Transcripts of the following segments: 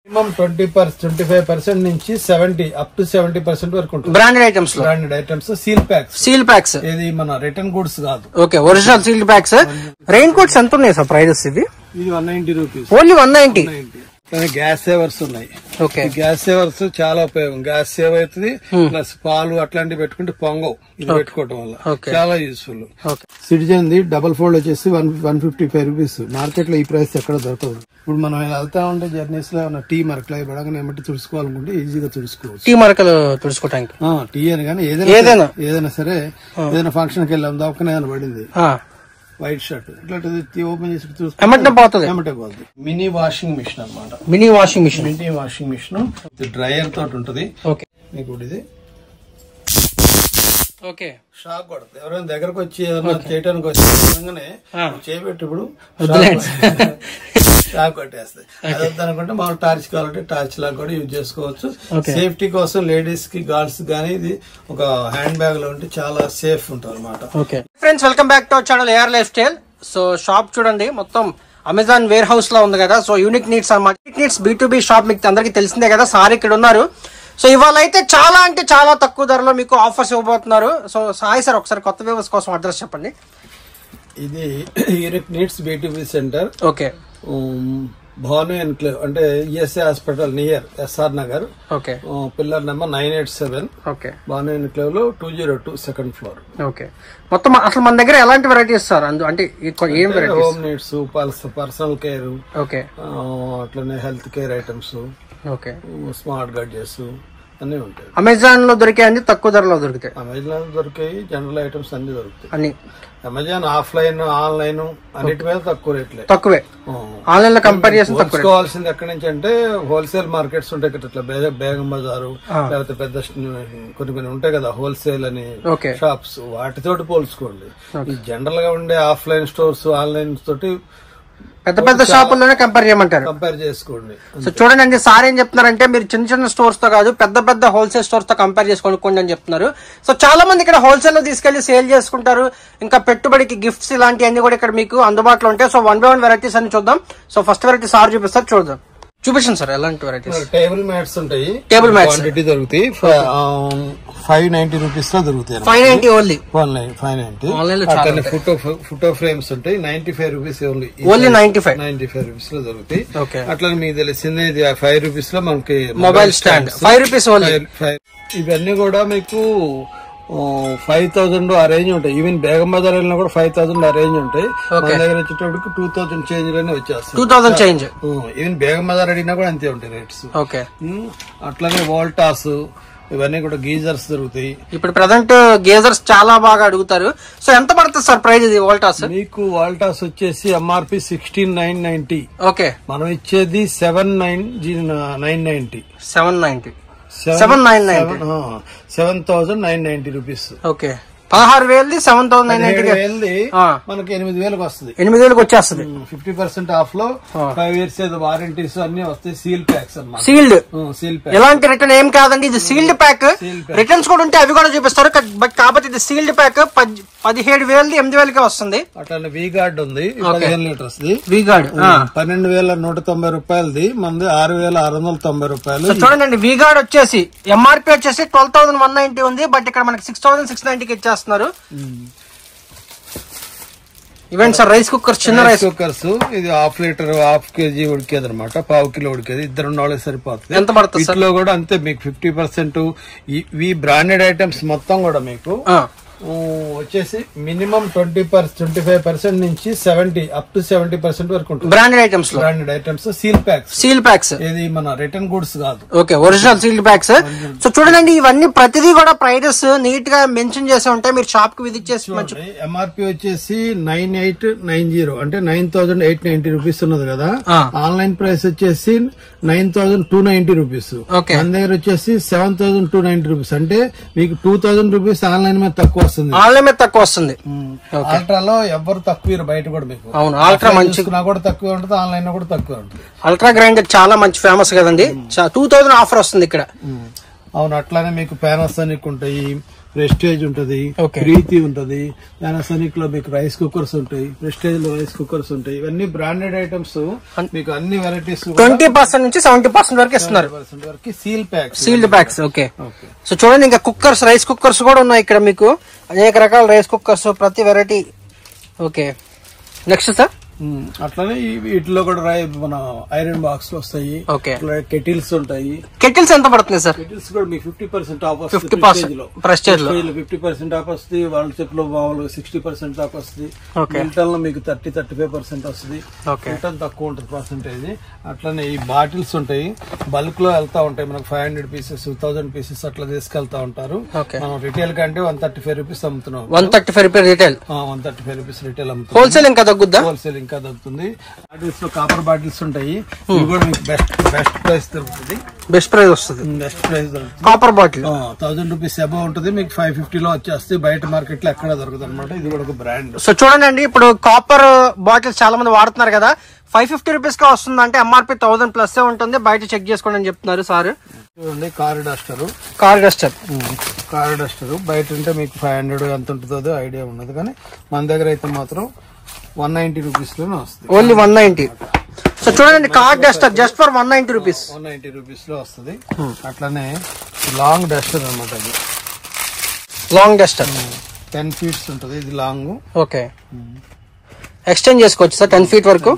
Minimum twenty per twenty five percent నుంచి seventy up to seventy percent వరకు ఉంటుంది branded items లో branded items seal packs seal packs ఇది మన return goods కాదు okay original seal packs raincoats ఎంత ఉన్నాయి సార్ ప్రైజెస్ ఇవి ఇది one ninety rupees only one ninety కానీ గ్యాస్ సేవర్స్ ఉన్నాయి ఓకే ఈ గ్యాస్ సేవర్స్ చాలా ఉపయోగం గ్యాస్ సేవ్ అవుతుంది ప్లస్ పాలు అట్లాంటివి పెట్టుకుంటే పొంగవు ఇది పెట్టుకోవడం వల్ల Okay. చాలా useful okay citizen the double fold వచ్చేసి one one fifty five rupees market లో ఈ ప్రైస్ ఎక్కడ దొరకదు ఇప్పుడు మనం వెళ్తా ఉంటే జర్నీస్ లో ఏమైనా టీ మరకలు అవి పడగానే ఏమంటే తుడుచుకోవాలనుకుంటే ఈజీగా తుడుచుకోవచ్చు టీ మరకలు తుడుచుకోవటానికి ఆ, టీ అని కానీ ఏదైనా ఏదైనా. సరే- ఏదైనా సరే ఏదైనా ఫంక్షన్ కి వెళ్ళాం దవకనే ఏదైనా పడింది ఆ, వైట్ షర్ట్ ఇట్లాంటిది టీ ఓపెన్ చేసి చూసుకుంటే ఎమ్మటనే పోతుంది ఏమంటే పోతుంది మినీ వాషింగ్ మిషన్ అన్నమాట mini washing machine mini washing machine dryer తోటి ఉంటది ఓకే మీకు ఇది ఓకే షాక్ కొడుతుంది ఎవరైనా దగ్గరకు వచ్చి ఏదైనా చేయడానికి వచ్చి నిజంగానే ఆ. చేయబెట్టి ఇప్పుడు వద్దులేండి. షాక్ కొట్టేస్తాయి అది వద్దనుకుంటే మనం టార్చ్ కావాలంటే టార్చ్ లాగా కూడా యూజ్ చేసుకోవచ్చు Okay. సేఫ్టీ కోసం లేడీస్ కి గర్ల్స్ గానీ ఇది ఒక హ్యాండ్ బ్యాగ్ లో ఉంటే చాలా సేఫ్ ఉంటుంది అనమాట okay friends welcome back to our channel A R lifestyle so shop చూడండి మొత్తం అమెజాన్ వేర్ హౌస్ లో ఉంది కదా సో యూనిక్ నీడ్స్ అన్నమాట unique needs B to B shop మీకు అందరికీ తెలిసిందే కదా సార్ ఇక్కడ ఉన్నారు సో ఇవాళ అయితే చాలా అంటే చాలా తక్కువ ధరలో మీకు ఆఫర్స్ ఇవ్వబోతున్నారు సో సాయి సార్ ఒకసారి కొత్త వ్యూవర్స్ కోసం అడ్రస్ చెప్పండి ఇది unique needs BTB centre okay Bhanu enclave అంటే ESI hospital near SR Nagar okay pillar number nine eight seven okay Bhanu enclave లో two zero two second floor okay మొత్తం అసలు మన దగ్గర ఎలాంటి వెరైటీస్ సార్ అందు అంటే ఎక్కువ ఏం varieties home needs pulse personal care okay అట్లనే health care items okay smart gadgets అన్ని ఉంటాయి అమెజాన్ లో దొరికే అన్ని తక్కువ ధరలో దొరుకుతాయి అమెజాన్ దొరికాయి జనరల్ ఐటమ్స్ అన్ని దొరుకుతాయి అన్ని అమెజాన్ ఆఫ్లైన్ ఆన్లైన్ అన్నిటి మీద తక్కువ రేట్లే తక్కువే ఆన్లైన్ లో కంపేర్ చేస్తే తక్కువ పోల్చుకోవాల్సింది ఎక్కడి నుంచి అంటే హోల్సేల్ మార్కెట్స్ ఉంటాయి కదా ఇట్లా బేగ- బేగం బజారు ఆ. లేకపోతే పెద్ద స్- కొన్ని కొన్ని ఉంటాయి కదా హోల్సేల్ అని ఓకే షాప్స్ వాటితోటి పోల్చుకోండి ఈ జనరల్ గా ఉండే ఆఫ్లైన్ స్టోర్స్ ఆన్లైన్ తోటి పెద్ద పెద్ద షాపుల్లోనే కంపేర్ చేయమంటారు కంపేర్ చేసుకోండి సో చూడండి అండి సార్ ఏం చెప్తున్నారంటే మీరు చిన్న చిన్న స్టోర్స్ తో కాదు పెద్ద పెద్ద హోల్సేల్ స్టోర్స్ తో కంపేర్ చేసి కొనుక్కోండి అని చెప్తున్నారు సో చాలా మంది ఇక్కడ హోల్సేల్ లో తీసుకెళ్లి సేల్ చేసుకుంటారు ఇంకా పెట్టుబడికి గిఫ్ట్స్ ఇలాంటివన్నీ కూడా ఇక్కడ మీకు అందుబాటులో ఉంటాయి so one by one varieties అని చూద్దాం సో ఫస్ట్ వెరైటీ సార్ చూపిస్తారు చూద్దాం చూపించండి సార్ ఎలాంటి వెరైటీస్ టేబుల్ మ్యాట్స్ ఉంటాయి Table mats. క్వాంటిటీ దొరుకుతాయి ఫైవ్ నైన్టీ రూపీస్ లో దొరుకుతాయి five ninety only five ninety Online లో చాలా అట్లనే ఫోటో ఫోటో ఫ్రేమ్స్ ఉంటాయి ninety five rupees only only ninety five ninety five rupees లో దొరుకుతాయి ఓకే అట్లనే మీకు తెలిసిందే ఇది ఫైవ్ రూపీస్ లో మనకి mobile stand five rupees only five- five- ఇవన్నీ కూడా మీకు ఫైవ్ థౌసండ్ ఆ రేంజ్ ఉంటాయి ఈవెన్ బేగం బజార్ వెళ్ళినా కూడా ఫైవ్ థౌసండ్ ఆ రేంజ్ ఉంటాయి మన దగ్గర వచ్చేటప్పటికి టూ థౌసండ్ చేంజ్ లోనే వచ్చేస్తాయి two thousand change even Begum Bazar అడిగినా కూడా అంతే ఉంటాయి రేట్స్ ఓకే అట్లనే వోల్టాస్ ఇవన్నీ కూడా గీజర్స్ దొరుకుతాయి ఇప్పుడు ప్రజెంట్ గేజర్స్ చాలా బాగా అడుగుతారు సో ఎంత పడుతుంది సార్ ప్రైస్ ఇది వోల్టాస్ మీకు వాల్టాస్ వచ్చేసి MRP sixteen nine ninety okay మనం ఇచ్చేది seven nine nine ninety seven ninety seven nine ninety seven thousand nine ninety rupees okay పదహారు వేలది సెవెన్ థౌసండ్ నైన్ నైన్టీ వేలది ఆ. మనకి ఎనిమిది వేలకు వస్తుంది ఎనిమిది వేలకు వచ్చేస్తుంది ఫిఫ్టీ పర్సెంట్ ఆఫ్ లో ఫైవ్ ఇయర్స్ ఏదో వారంటీస్ అన్ని వస్తాయి సీల్ ప్యాక్స్ అన్నమాట సీల్డ్ సీల్ ప్యాక్ ఎలాంటి రిటర్న్ ఏం కాదండి ఇది sealed pack Sealed pack. Returns కూడా ఉంటే అవి కూడా చూపిస్తారు కా- బట్ కాకపోతే ఇది సీల్డ్ ప్యాక్ పదిహేడు వేలది ఎనిమిది వేలకే వస్తుంది అట్లనే వి గార్డ్ ఉంది పదిహేను లీటర్స్ ది వీగార్డ్ పన్నెండు వేల నూట తొంభై రూపాయలది మనది ఆరు వేల ఆరు వందల తొంభై రూపాయలు చూడండి వీగార్డ్ వచ్చేసి ఎంఆర్పి వచ్చేసి ట్వెల్వ్ థౌసండ్ వన్ నైన్టీ ఉంది బట్ ఇక్కడ మనకి సిక్స్ థౌసండ్ సిక్స్ నైన్టీకి ఇచ్చేస్తున్నారు ఇవన్నీ సార్ రైస్ కుక్కర్ చిన్న రైస్ కుక్కర్స్ ఇది హాఫ్ లీటర్ హాఫ్ కేజీ ఉడికేది అనమాట పావు కిలో ఉడికేది ఇద్దరు ఉన్న వాళ్ళకి సరిపోతుంది ఎంత పడుతుంది సార్ వీటిలో కూడా అంతే మీకు ఫిఫ్టీ పర్సెంట్ ఈ బ్రాండెడ్ ఐటమ్స్ మొత్తం కూడా మీకు ఆ, ఊ, వచ్చేసి minimum twenty per twenty five percent నుంచి seventy up to seventy percent వరకు ఉంటుంది బ్రాండెడ్ ఐటమ్స్ లో branded items seal packs seal packs ఇది మన రిటర్న్ గుడ్స్ కాదు okay original sealed packs so చూడండి ఇవన్నీ ప్రతిదీ కూడా ప్రైజెస్ నీట్ గా మెన్షన్ చేసి ఉంటాయి మీరు షాప్ కి విజిట్ చేసి మంచి ఎంఆర్పి వచ్చేసి నైన్ ఎయిట్ నైన్ జీరో అంటే nine thousand eight ninety rupees ఉన్నది కదా ఆ. ఆన్లైన్ ప్రైస్ వచ్చేసి nine thousand two ninety rupees okay. మన దగ్గర వచ్చేసి seven thousand two ninety rupees అంటే మీకు టూ థౌసండ్ రూపీస్ ఆన్లైన్ మీద తక్కువ వస్తుంది ఆన్లైన్ మీద తక్కువ వస్తుంది అల్ట్రాలో ఎవరు తక్కువ ఇవ్వరు బయట కూడా మీకు అవును అల్ట్రా మంచి చూసుకున్నా కూడా తక్కువ ఉంటుంది ఆన్లైన్ లో కూడా తక్కువ ఉంటుంది అల్ట్రా గ్రైండర్ చాలా మంచి ఫేమస్ కదండి టూ థౌసండ్ ఆఫర్ వస్తుంది ఇక్కడ అవును అట్లానే మీకు ప్యానస్ అని ఉంటాయి ప్రెస్టేజ్ ఉంటది Okay. ప్రీతి ఉంటది పానాసోనిక్ లో మీకు రైస్ కుక్కర్స్ ఉంటాయి ప్రెస్టేజ్ లో రైస్ కుక్కర్స్ ఉంటాయి ఇవన్నీ బ్రాండెడ్ ఐటమ్స్ మీకు అన్ని వెరైటీస్ ట్వంటీ పర్సెంట్ నుంచి సెవెంటీ పర్సెంట్ వరకు ఇస్తున్నారు వరకు seal packs sealed packs okay okay so చూడండి ఇంకా కుక్కర్స్ రైస్ కుక్కర్స్ కూడా ఉన్నాయి ఇక్కడ మీకు అనేక రకాల రైస్ కుక్కర్స్ ప్రతి variety okay next sir um, అట్లనే ఈ వీటిలో కూడా రై మన ఐరన్ బాక్స్ వస్తాయి ఓకే కెటిల్స్ ఉంటాయి కెటిల్స్ ఎంత పడుతుంది సార్ కెటిల్స్ కూడా మీకు ఫిఫ్టీ పర్సెంట్ ఆఫ్ 50% Prestige లో. ఫిఫ్టీ పర్సెంట్ ఆఫ్ వస్తుంది వాళ్ళ చెప్ లో మామూలుగా సిక్స్టీ పర్సెంట్ దాకా వస్తుంది Okay. మిల్టన్ లో మీకు థర్టీ థర్టీ ఫైవ్ పర్సెంట్ వస్తుంది ఓకే మిల్టన్ తక్కువ ఉంటుంది పర్సెంటేజ్ అట్లనే ఈ బాటిల్స్ ఉంటాయి బల్క్ లో వెళ్తా ఉంటాయి మనకు five hundred pieces thousand pieces అట్లా తీసుకెళ్తా ఉంటారు ఓకే మనం రిటైల్ కంటే వన్ థర్టీ ఫైవ్ రూపీస్ అమ్ముతున్నాం one thirty five rupees retail one thirty five rupees retail అమ్ముతున్నాం హోల్సేల్ ఇంకా తగ్గుద్దా హోల్సేల్ ఇంకా దొరుకుతుంది బాటిల్స్ లో కాపర్ బాటిల్స్ ఉంటాయి ఇవి కూడా మీకు బెస్ట్ బెస్ట్ ప్రైస్ దొరుకుతుంది బెస్ట్ ప్రైస్ వస్తుంది బెస్ట్ ప్రైస్ దొరుకుతుంది copper bottle thousand rupees above ఉంటుంది మీకు ఫైవ్ ఫిఫ్టీలో వచ్చేస్తే బయట మార్కెట్ లో ఎక్కడ దొరకదు అనమాట ఇది కూడా ఒక బ్రాండ్ సో చూడండి అండి ఇప్పుడు కాపర్ బాటిల్స్ చాలా మంది వాడుతున్నారు కదా ఫైవ్ ఫిఫ్టీ రూపీస్ గా వస్తుంది అంటే ఎంఆర్పి థౌసండ్ ప్లస్ ఉంటుంది బయట చెక్ చేసుకోండి అని చెప్తున్నారు సార్ చూడండి car duster car duster car duster బయట ఉంటే మీకు ఫైవ్ హండ్రెడ్ ఎంత ఉంటుందో ఐడియా ఉండదు కానీ మన దగ్గర అయితే మాత్రం వన్ నైన్టీ రూపీస్ లోనే వస్తుంది ఓన్లీ వన్ నైన్టీ సో చూడండి car duster just for one ninety rupees one ninety rupees లో వస్తుంది అట్లానే లాంగ్ డస్టర్ అనమాట ఇది లాంగ్ డస్టర్ టెన్ ఫీట్స్ ఉంటుంది ఇది లాంగ్ ఓకే ఎక్స్టెండ్ చేసుకోవచ్చు సార్ టెన్ ఫీట్ వరకు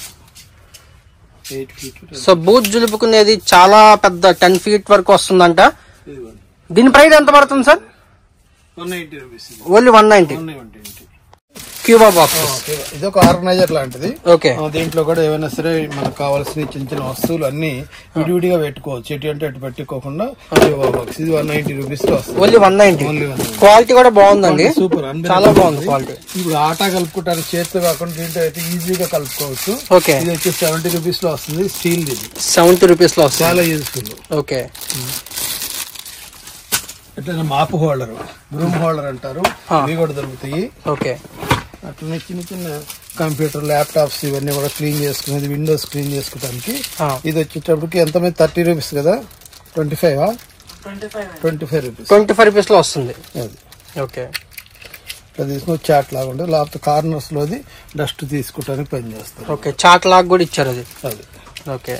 ఎయిట్ ఫీట్ సో బూత్ జులుపుకునేది చాలా పెద్ద టెన్ ఫీట్ వరకు వస్తుందంట దీని ప్రైస్ ఎంత పడుతుంది sir one ninety rupees only one ninety one ninety క్యూబా బాక్స్ ఇది ఒక ఆర్గనైజర్ లాంటిది ఓకే ఆ, దీంట్లో కూడా ఏమైనా సరే మనకు కావాల్సిన చిన్న చిన్న వస్తువులు అన్ని విడివిడిగా పెట్టుకోవచ్చు ఎటు అంటే అటు పెట్టుకోకుండా బాక్స్ ఇది వన్ నైన్టీ రూపీస్ లో వస్తుంది only one ninety only one quality కూడా బాగుందండి సూపర్ చాలా బాగుంది క్వాలిటీ ఇప్పుడు ఆటా కలుపుకుంటానికి చేతితో కాకుండా దీంట్లో అయితే ఈజీగా కలుపుకోవచ్చు ఓకే ఇది వచ్చి సెవెంటీ రూపీస్ లో వస్తుంది స్టీల్ ఇది సెవెంటీ రూపీస్ లో వస్తుంది చాలా యూజ్ఫుల్ ఓకే అట్లనే మాపు హోల్డర్ బ్రూమ్ హోల్డర్ అంటారు ఆ. ఇవి కూడా దొరుకుతాయి ఓకే అట్లనే చిన్న చిన్న కంప్యూటర్ ల్యాప్టాప్స్ ఇవన్నీ కూడా క్లీన్ చేసుకునేది విండోస్ క్లీన్ చేసుకోవడానికి ఆ. ఇది వచ్చేటప్పటికి ఎంత మంది థర్టీ రూపీస్ కదా twenty five twenty five rupees twenty five rupees లో వస్తుంది అది ఓకే ఇట్లా తీసుకుని చాట్ లాగా ఉంటుంది లేకపోతే కార్నర్స్ లోది డస్ట్ తీసుకోవడానికి పని చేస్తారు ఓకే చాట్ లాగ్ కూడా ఇచ్చారు అది అది ఓకే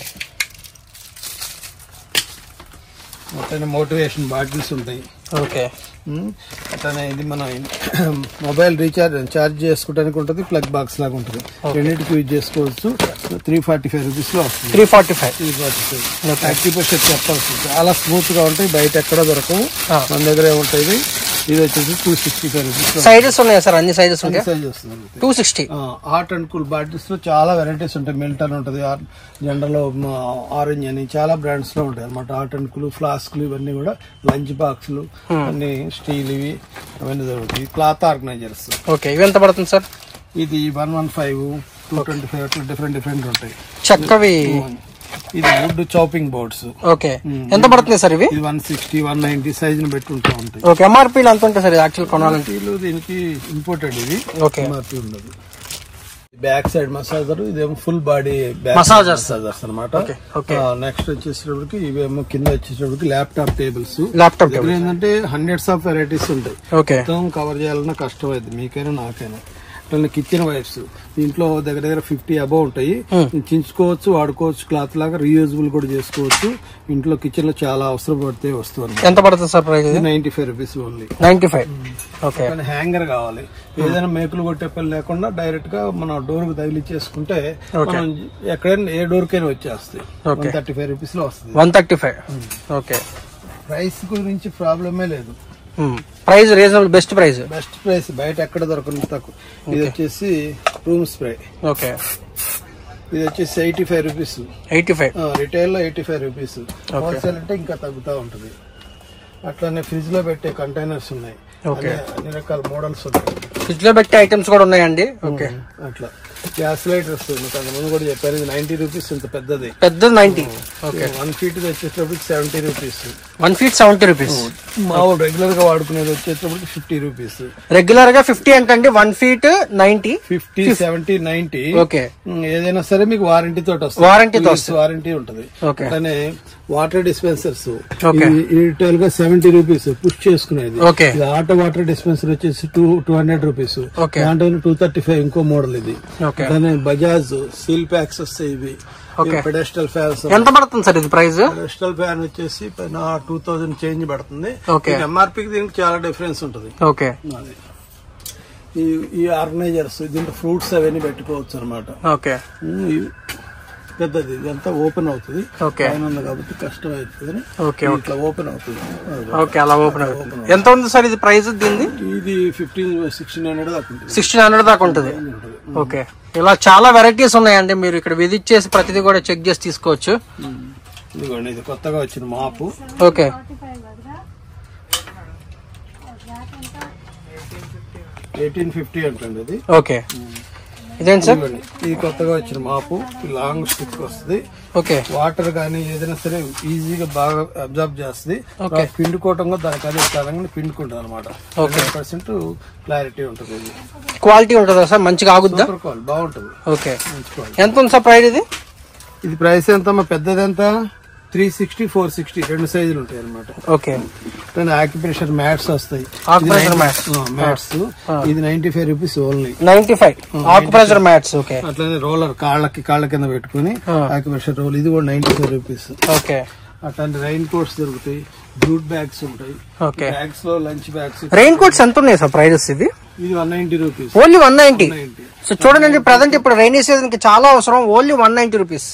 అట్లనే మోటివేషన్ బాటిల్స్ ఉంటాయి ఓకే ఉమ్, అట్లనే ఇది మన మొబైల్ రీఛార్జ్ ఛార్జ్ చేసుకోవడానికి ఉంటుంది ప్లగ్ బాక్స్ లాగా ఉంటుంది రెండింటికి యూజ్ చేసుకోవచ్చు త్రీ ఫార్టీ ఫైవ్ రూపీస్ లో వస్తుంది three forty five three forty five thirty percent చెప్పాల్సి చాలా స్మూత్ గా ఉంటాయి బయట ఎక్కడ దొరకవు ఆ. మన దగ్గర ఏముంటాయి ఇది వచ్చేసి two sixty five rupees sizes ఉన్నాయా సార్ అన్ని సైజెస్ ఉంటాయి సైజ్ వస్తుంది two sixty hot and cool bottles లో చాలా వెరైటీస్ ఉంటాయి మిల్టన్ ఉంటుంది జనరల్ ఆరెంజ్ అని చాలా బ్రాండ్స్ లో ఉంటాయి అనమాట హాట్ అండ్ కూల్ ఫ్లాస్క్లు ఇవన్నీ కూడా లంచ్ బాక్స్లు అన్ని స్టీల్ ఇవి అవన్నీ దొరుకుతాయి క్లాత్ ఆర్గనైజర్స్ ఓకే ఇవి ఎంత పడుతుంది సార్ ఇది one one five two twenty five అట్లా డిఫరెంట్ డిఫరెంట్ ఉంటాయి చెక్కవి ఇది వుడ్ చాపింగ్ బోర్డ్స్ ఓకే ఎంత పడుతుంది సార్ ఇవి ఇది one sixty one ninety size ని బట్టి ఉంటా ఉంటాయి ఓకే ఎంఆర్పీలు ఎంత ఉంటాయి సార్ యాక్చువల్ కొనాలంటే వీళ్ళు దీనికి ఇంపోర్టెడ్ ఇది ఓకే ఎంఆర్పి ఉండదు బ్యాక్ సైడ్ మసాజర్ ఇదేమో full body back Massagers. Massagers అనమాట Okay, okay. నెక్స్ట్ వచ్చేసేటప్పటికి ఇవేమో కింద వచ్చేటప్పటికి ల్యాప్టాప్ టేబుల్స్ ల్యాప్టాప్ దగ్గర ఏంటంటే హండ్రెడ్స్ ఆఫ్ వెరైటీస్ ఉంటాయి ఓకే మొత్తం కవర్ చేయాలన్నా కష్టం అయింది మీకైనా నాకైనా అట్లనే కిచెన్ వైప్స్ దీంట్లో దగ్గర దగ్గర ఫిఫ్టీ అబౌవ్ ఉంటాయి చించుకోవచ్చు వాడుకోవచ్చు క్లాత్ లాగా రీయూజబుల్ కూడా చేసుకోవచ్చు ఇంట్లో కిచెన్ లో చాలా అవసరం పడితే వస్తువు ఎంత పడుతుంది సార్ ప్రైస్ ఇది ninety five rupees only ninety five okay కానీ హ్యాంగర్ కావాలి ఏదైనా మేకులు కొట్టే పని లేకుండా డైరెక్ట్ గా మన డోర్ కు తగిలిచ్చేసుకుంటే మనం ఎక్కడైనా ఏ డోర్ కైనా వచ్చేస్తాయి Okay. థర్టీ ఫైవ్ రూపీస్ లో వస్తుంది one thirty five okay price గురించి ప్రాబ్లమే లేదు price reasonable best price best price బయట ఎక్కడ దొరకదు తక్కువ ఇది వచ్చేసి రూమ్ స్ప్రే ఓకే ఇది వచ్చేసి eighty five rupees eighty five retail లో ఎయిటీ ఫైవ్ రూపీస్ హోల్సేల్ అంటే ఇంకా తగ్గుతూ ఉంటుంది అట్లానే ఫ్రిడ్జ్ లో పెట్టే కంటైనర్స్ ఉన్నాయి Okay. అన్ని- అన్ని రకాల మోడల్స్ ఉంటాయి ఫ్రిడ్జ్ లో పెట్టే ఐటమ్స్ కూడా ఉన్నాయండి ఓకే అట్లా గ్యాస్ లైటర్ వస్తుంది మీకు అంతకుముందు కూడా చెప్పారు ఇది నైన్టీ రూపీస్ ఇంత పెద్దది పెద్దది నైన్టీ ఓకే వన్ ఫీట్ వచ్చేటప్పటికి seventy rupees one feet seventy rupees మామూలు రెగ్యులర్ గా వాడుకునేది వచ్చేటప్పటికి ఫిఫ్టీ రూపీస్ రెగ్యులర్ గా ఫిఫ్టీ అంటే one feet ninety fifty seventy ninety okay ఏదైనా సరే మీకు వారంటీ తోటి వస్తుంది Warranty తో వారంటీ ఉంటుంది ఓకే అట్లానే వాటర్ డిస్పెన్సర్స్ Okay. రీటైల్ గా సెవెంటీ రూపీస్ పుష్ చేసుకునేది ఓకే ఇది ఆటో వాటర్ డిస్పెన్సర్ వచ్చేసి two two hundred rupees Okay. దాంట్లో టూ థర్టీ ఫైవ్ ఇంకో మోడల్ ఇది ఓకే అట్లానే బజాజ్ సీల్ ప్యాక్స్ వస్తాయి ఇవి Okay. పెడెస్టల్ ఫ్యాన్స్ ఎంత పడుతుంది సార్ ఇది ప్రైస్ పెడెస్టల్ ఫ్యాన్ వచ్చేసి పైన టూ థౌసండ్ చేంజ్ పడుతుంది Okay. ఎంఆర్పీకి దీనికి చాలా డిఫరెన్స్ ఉంటుంది ఓకే అది. ఈ ఈ ఆర్గనైజర్స్ దీంట్లో ఫ్రూట్స్ అవన్నీ పెట్టుకోవచ్చు అనమాట ఓకే పెద్దది ఇదంతా ఓపెన్ అవుతుంది ఓకే పైన ఉంది కాబట్టి కష్టం అవుతుంది ఓకే ఇట్లా ఓపెన్ అవుతుంది అది. ఓకే అలా ఓపెన్ అవుతుంది ఎంత ఉంది సార్ ఇది ప్రైస్ దీన్ని ఇది ఫిఫ్టీన్ సిక్స్టీన్ హండ్రెడ్ దాకా ఉంటుంది సిక్స్టీన్ హండ్రెడ్ దాకా ఉంటుంది ఓకే ఇలా చాలా వెరైటీస్ ఉన్నాయండి మీరు ఇక్కడ విజిట్ చేసి ప్రతిదీ కూడా చెక్ చేసి తీసుకోవచ్చు ఇదిగోండి ఇది కొత్తగా వచ్చిన మాపు ఓకే ఎయిటీన్ ఫిఫ్టీ అంటుంది ఇది ఓకే ఇదేంటి సార్ ఇదిగోండి ఇది కొత్తగా వచ్చిన మాపు ఈ లాంగ్ స్టిక్ వస్తుంది ఓకే వాటర్ కానీ ఏదైనా సరే ఈజీగా బాగా అబ్జర్వ్ చేస్తుంది Okay. పిండుకోవటం కూడా దానికి అదే కాలంగా పిండుకుంటుంది అనమాట Okay. పర్సెంట్ క్లారిటీ ఉంటుంది ఇది క్వాలిటీ ఉంటుందా సార్ మంచిగా ఆగుద్దా సూపర్ కాల్ బాగుంటుంది ఓకే మంచి క్వాలిటీ ఎంత ఉంది సార్ ప్రైస్ ఇది ఇది ప్రైస్ ఎంత అమ్మా పెద్దది ఎంత త్రీ సిక్స్టీ ఫోర్ సిక్స్టీ రెండు సైజులు ఉంటాయి అనమాట ఓకే ఆక్యుప్రెషర్ మ్యాట్స్ వస్తాయి Acupressure mats. మ్యాట్స్ ఇది ninety five rupees only ninety five acupressure mats okay అట్లనే రోలర్ కాళ్ళకి కాళ్ళ కింద పెట్టుకుని Ah. ఆక్యుప్రెషర్ రోల్ ఇది కూడా నైన్టీ ఫైవ్ రూపీస్ ఓకే అట్లాంటి రైన్ కోట్స్ దొరుకుతాయి జూట్ బ్యాగ్స్ ఉంటాయి ఓకే బ్యాగ్స్ లో లంచ్ బ్యాగ్స్ రెయిన్ కోట్స్ ఎంత ఉన్నాయి సార్ ప్రైజెస్ ఇది ఇది one ninety rupees only one ninety ninety so చూడండి ప్రజెంట్ ఇప్పుడు రైనీ సీజన్ కి చాలా అవసరం ఓన్లీ వన్ నైన్టీ రూపీస్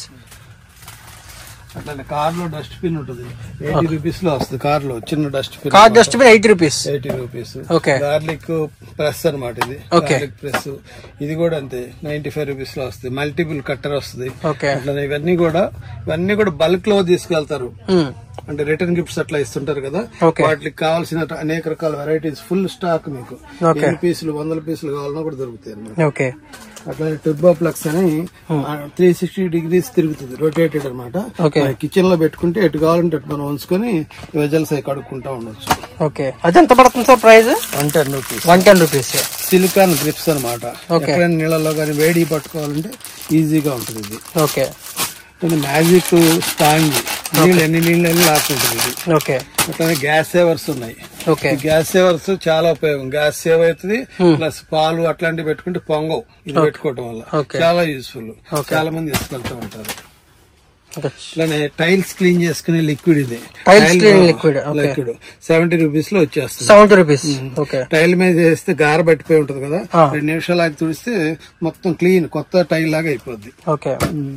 అట్లానే కార్ లో డస్ట్ బిన్ ఉంటుంది ఎయిటీ రూపీస్ లో వస్తుంది కార్ లో చిన్న dustbin car dustbin eighty rupees eighty rupees Okay. Garlic press అన్నమాట ఇది Okay. గార్లిక్ ప్రెస్ ఇది కూడా అంతే నైన్టీ ఫైవ్ రూపీస్ లో వస్తుంది మల్టిపుల్ కట్టర్ వస్తుంది ఓకే అట్లా ఇవన్నీ కూడా ఇవన్నీ కూడా బల్క్ లో తీసుకెళ్తారు అంటే రిటర్న్ గిఫ్ట్స్ అట్లా ఇస్తుంటారు కదా Okay. వాటికి కావాల్సిన అనేక రకాల వెరైటీస్ ఫుల్ స్టాక్ మీకు Okay. ఎన్ని పీసులు వందల పీసులు కావాలన్నా కూడా దొరుకుతాయి అన్నమాట ఓకే అట్లా టర్బో ప్లక్స్ అని త్రీ సిక్స్టీ డిగ్రీస్ తిరుగుతుంది రొటేటెడ్ అనమాట Okay. కిచెన్ లో పెట్టుకుంటే ఎటు కావాలంటే అటు మనం ఉంచుకొని వెజల్స్ అవి కడుక్కుంటా ఉండొచ్చు ఓకే అది ఎంత పడుతుంది sir price one ten rupees one ten rupees silicone grips అనమాట Okay. ఎక్కడైనా నీళ్ళలో కానీ వేడి పట్టుకోవాలంటే ఈజీగా ఉంటుంది ఇది ఓకే మ్యాజిక్ స్టాంగ్ నీళ్ళు ఎన్ని నీళ్ళు అని లాక్కుంటుంది ఇది ఓకే అట్లానే గ్యాస్ సేవర్స్ ఉన్నాయి ఓకే ఈ గ్యాస్ సేవర్స్ చాలా ఉపయోగం గ్యాస్ సేవ్ అవుతుంది ప్లస్ పాలు అట్లాంటివి పెట్టుకుంటే పొంగవు ఇది పెట్టుకోవటం వల్ల Okay. చాలా యూస్ఫుల్ Okay. చాలా మంది తీసుకెళ్తూ ఉంటారు అట్లానే టైల్స్ క్లీన్ చేసుకునే లిక్విడ్ ఇది Tiles cleaning liquid, okay. Liquid seventy rupees లో వచ్చేస్తుంది సెవెంటీ రూపీస్ ఓకే టైల్ మీద వేస్తే గార పట్టిపోయి ఉంటది కదా ఆ. రెండు నిమిషాలు ఆగి తుడిస్తే మొత్తం క్లీన్ కొత్త టైల్ లాగా అయిపోద్ది ఓకే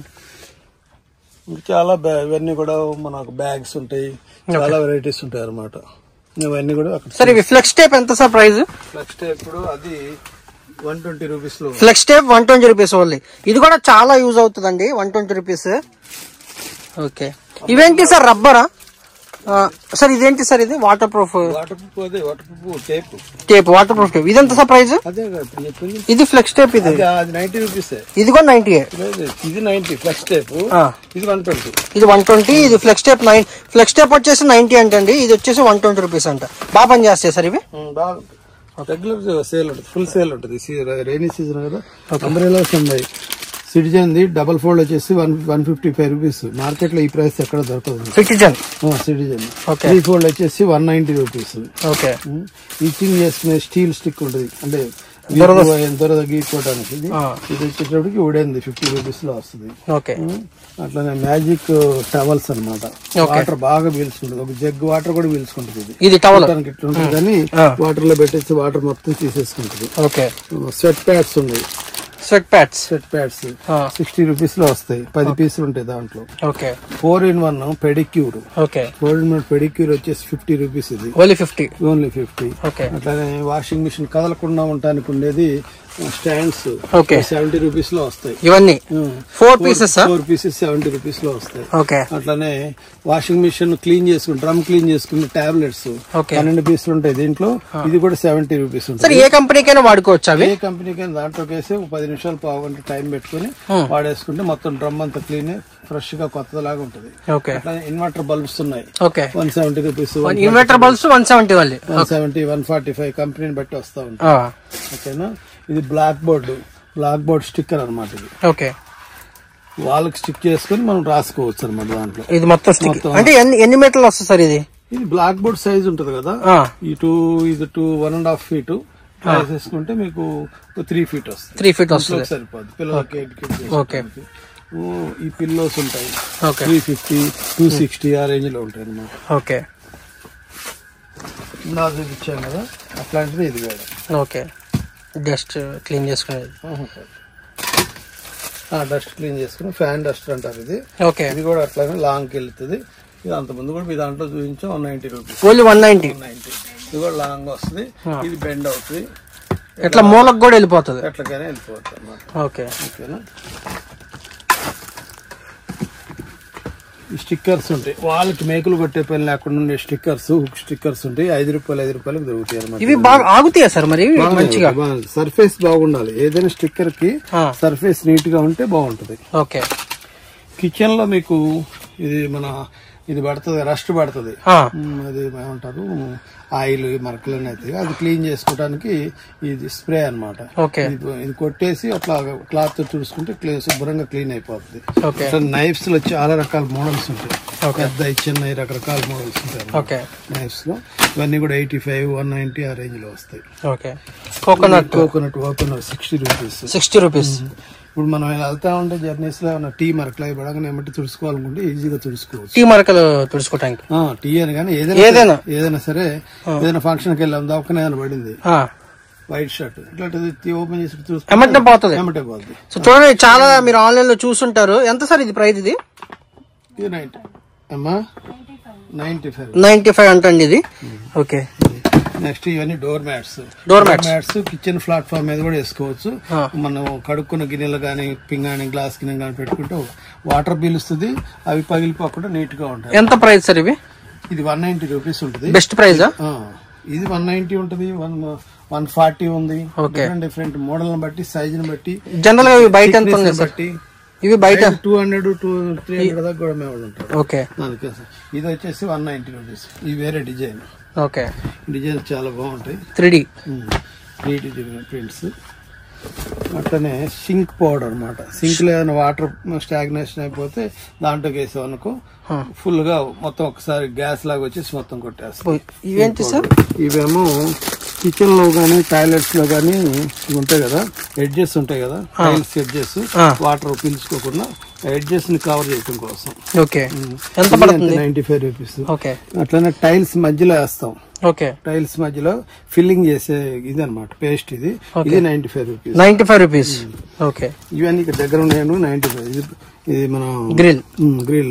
చాలా బ్యా- ఇవన్నీ కూడా మనకు బ్యాగ్స్ ఉంటాయి చాలా వెరైటీస్ ఉంటాయి అన్నమాట ఇవన్నీ కూడా అక్కడ సార్ ఇవి ఫ్లెక్స్ టేప్ ఎంత సార్ ప్రైస్ నెక్స్ట్ ఇప్పుడు అది వన్ ట్వంటీ రూపీస్ లో flex tape one twenty rupees only ఇది కూడా చాలా యూజ్ అవుతుందండి వన్ ట్వంటీ రూపీస్ ఓకే ఇవేంటి సార్ రబ్బరా సార్ ఇదేంటి సార్ ఇది వాటర్ ప్రూఫ్ వాటర్ ప్రూఫ్ అదే waterproof tape tape waterproof tape ఇదెంత సార్ ప్రైస్ అదే కదా ఇప్పుడు చెప్పింది ఇది ఫ్లెక్స్ టేప్ ఇది అది అది నైన్టీ రూపీస్ ఇది కూడా నైన్టీ ఇది నైన్టీ ఫ్లెక్స్ టేప్ ఆ. ఇది వన్ ట్వంటీ ఇది వన్ ట్వంటీ ఇది flex tape nine flex tape వచ్చేసి నైన్టీ అంటండి ఇది వచ్చేసి వన్ ట్వంటీ రూపీస్ అంట బాగా పని చేస్తాయి సార్ ఇవి బాగుంటుంది రెగ్యులర్ సేల్ ఉంటుంది ఫుల్ సేల్ ఉంటుంది రైనీ సీజన్ కదా అంబ్రెలాస్ ఉన్నాయి సిటిజన్ ది డబల్ ఫోల్డ్ వచ్చేసి one one fifty five rupees market లో ఈ ప్రైస్ ఎక్కడ దొరకదు citizen citizen Okay. Three fold వచ్చేసి one ninety rupees okay itching చేసుకునే స్టీల్ స్టిక్ ఉంటుంది అంటే దొరద- దొరద గీక్కోవడానికి ఇది ఆ. ఇది వచ్చేటప్పటికి ఉడేంది ఫిఫ్టీ రూపీస్ లో వస్తుంది ఓకే అట్లానే మ్యాజిక్ టవల్స్ అన్నమాట వాటర్ బాగా పీల్చుకుంటుంది ఒక జగ్ వాటర్ కూడా పీల్చుకుంటుంది ఇది ఇది టవల్ చూడటానికి ఇట్లా ఉంటుంది కానీ ఆ. వాటర్ లో పెట్టేసి వాటర్ మొత్తం తీసేసుకుంటుంది ఓకే స్వెట్ ప్యాడ్స్ ఉన్నాయి sweat pads sweat pads sixty rupees లో వస్తాయి పది పీసులు ఉంటాయి దాంట్లో okay four in one pedicure okay four in one pedicure వచ్చేసి ఫిఫ్టీ రూపీస్ ఇది only fifty only fifty okay అట్లానే వాషింగ్ మిషన్ కదలకుండా ఉండటానికి ఉండేది స్టాండ్స్ ఓకే సెవెంటీ రూపీస్ లో వస్తాయి ఇవన్నీ four pieces four pieces seventy rupees లో వస్తాయి ఓకే అట్లానే వాషింగ్ మిషన్ క్లీన్ చేసుకుని డ్రమ్ క్లీన్ చేసుకునే టాబ్లెట్స్ ఓకే పన్నెండు పీసులు ఉంటాయి దీంట్లో ఇది కూడా సెవెంటీ రూపీస్ ఉంటుంది సరే ఏ కంపెనీకైనా వాడుకోవచ్చు అవి ఏ కంపెనీకి దాంట్లోకి వేసి ఒక పది నిమిషాలు పావు గంట టైం పెట్టుకుని వాడేసుకుంటే మొత్తం డ్రమ్ అంతా క్లీన్ ఫ్రెష్ గా కొత్తలాగా ఉంటుంది ఓకే అట్లానే ఇన్వర్టర్ బల్బ్స్ ఉన్నాయి okay one seventy rupees inverter bulbs one seventy వాళ్ళు one seventy one forty five కంపెనీని బట్టి వస్తా ఉంటాయి ఓకేనా ఇది black board black board sticker అన్నమాట ఇది ఓకే వాళ్ళకి స్టిక్ చేసుకుని మనం రాసుకోవచ్చు అనమాట దాంట్లో ఇది మొత్తం స్టిక్ అంటే ఎన్ని ఎన్ని మీటర్లు వస్తుంది సార్ ఇది ఇది బ్లాక్ బోర్డ్ సైజ్ ఉంటది కదా ఆ, ఈ టూ ఇది two one and half feet వేసేసుకుంటే మీకు త్రీ ఫీట్ వస్తుంది త్రీ ఫీట్ వస్తుంది ఇంట్లోకి సరిపోద్ది పిల్లలకి ఎయిట్ కిడ్స్ ఓకే ఈ పిల్లోస్ ఉంటాయి okay three fifty two sixty ఆ రేంజ్ లో ఉంటాయి అనమాట ఓకే నా చూపించాం కదా అట్లాంటిది ఇది వేరే ఓకే డస్ట్ క్లీన్ చేసుకునేది డస్ట్ క్లీన్ చేసుకుని ఫ్యాన్ డస్ట్ అంటారు ఇది ఓకే ఇది కూడా అట్లానే లాంగ్ కి వెళ్తుంది ఇది అంత ముందు కూడా మీ దాంట్లో చూపించాం one ninety rupees only one ninety ninety ఇది కూడా లాంగ్ వస్తుంది ఇది బెండ్ అవుతుంది ఇట్లా మూలకు కూడా వెళ్ళిపోతుంది ఎట్లకైనా వెళ్ళిపోవచ్చు అన్నమాట ఓకే ఓకేనా ఈ స్టిక్కర్స్ ఉంటాయి వాళ్ళకి మేకులు కొట్టే పని లేకుండా ఉండే స్టిక్కర్స్ హుక్ స్టిక్కర్స్ ఉంటాయి ఐదు రూపాయలు ఐదు రూపాయలకు దొరుకుతాయి అనమాట ఇవి బాగా ఆగుతాయా సార్ మరి మంచిగా సర్ఫేస్ బాగుండాలి ఏదైనా స్టిక్కర్ కి ఆ, సర్ఫేస్ నీట్ గా ఉంటే బాగుంటది ఓకే కిచెన్ లో మీకు ఇది మన ఇది పడుతుంది రస్ట్ పడుతుంది ఆ, మ్, అది ఏమంటారు ఆయిల్ మరకలు అయితే అది క్లీన్ చేసుకోవడానికి ఇది స్ప్రే అన్నమాట ఓకే ఇది ఇది కొట్టేసి అట్లా క్లాత్ తో తుడుచుకుంటే క్లీన్ శుభ్రంగా క్లీన్ అయిపోతుంది ఓకే నైఫ్స్ లో చాలా రకాల మోడల్స్ ఉంటాయి పెద్ద చిన్న రకరకాల మోడల్స్ ఉంటాయి ఓకే నైఫ్స్ లో ఇవన్నీ కూడా ఎయిటీ ఫైవ్ వన్ నైన్టీ ఆ రేంజ్ లో వస్తాయి okay coconut coconut coconut sixty rupees sixty rupees ఇప్పుడు మనం ఇలా వెళ్తా ఉంటే జర్నీస్ లో ఏమైనా టీ మరకలు అవి పడగానే ఏమంటే తుడుచుకోవాలనుకుంటే ఈజీగా తుడుచుకోవచ్చు టీ మరకలు తుడుచుకోవటానికి ఆ, టీ అని కానీ ఏదైనా ఏదైనా. సరే- ఏదైనా సరే ఏదైనా ఫంక్షన్ కి వెళ్ళాం దవకనే ఏదైనా పడింది ఆ, వైట్ షర్ట్ ఇట్లాంటిది టీ ఓపెన్ చేసి చూసుకుంటే ఎమ్మటే పోతుంది ఏమంటే పోద్ది సో చూడండి చాలా మీరు ఆన్లైన్ లో చూసుంటారు ఎంత సార్ ఇది ప్రైస్ ఇది ఇది నైన్టీ అమ్మా నైన్టీ ఫైవ్ నైన్టీ ఫైవ్ అంటండి ఇది ఓకే నెక్స్ట్ ఇవన్నీ door mats door mats mats kitchen platform మీద కూడా వేసుకోవచ్చు ఆ. మనం కడుక్కున్న గిన్నెలు కానీ పింగాణి గ్లాస్ గిన్నె కానీ పెట్టుకుంటే వాటర్ పీలుస్తుంది అవి పగిలిపోకుండా నీట్ గా ఉంటాయి ఎంత ప్రైస్ సార్ ఇవి ఇది వన్ నైన్టీ రూపీస్ ఉంటుంది బెస్ట్ ప్రైజా ఆ, ఇది వన్ నైన్టీ ఉంటుంది వన్ వన్ ఫార్టీ ఉంది Okay. డిఫరెంట్ డిఫరెంట్ మోడల్ బట్టి సైజ్ ని బట్టి జనరల్ గా ఇవి బయట ఎంత thickness ఉన్నాయి ని సార్ బట్టి ఇవి బయట two hundred two three hundred దాకా కూడా మేము ఉంటాం ఓకే దానికి ఇది వచ్చేసి వన్ నైన్టీ రూపీస్ ఇది వేరే డిజైన్ ఓకే డిజైన్ చాలా బాగుంటాయి త్రీ డి నీటి ప్రింట్స్ అట్లనే సింక్ పౌడర్ అనమాట సింక్ లో ఏదైనా వాటర్ స్టాగ్నేషన్ అయిపోతే దాంట్లోకి వేసాం అనుకో ఫుల్ గా మొత్తం ఒకసారి గ్యాస్ లాగా వచ్చేసి మొత్తం కొట్టేస్తాం ఇవేంటి సార్ ఇవేమో కిచెన్ లో గానీ టాయిలెట్స్ లో గానీ ఇవి ఉంటాయి కదా ఎడ్జెస్ ఉంటాయి కదా టైల్స్ ఎడ్జెస్ ఆ. వాటర్ పీల్చుకోకుండా ఎడ్జెస్ ని కవర్ చేయడం కోసం ఓకే ఎంత పడుతుంది నైన్టీ ఫైవ్ రూపీస్ ఓకే అట్లనే టైల్స్ మధ్యలో వేస్తాం ఓకే టైల్స్ మధ్యలో ఫిల్లింగ్ చేసే ఇది అనమాట పేస్ట్ ఇది ఇది ninety five rupees ninety five rupees okay ఇవన్నీ ఇక్కడ దగ్గర ఉన్నాయను నైన్టీ ఫైవ్ ఇది ఇది మన గ్రిల్ గ్రిల్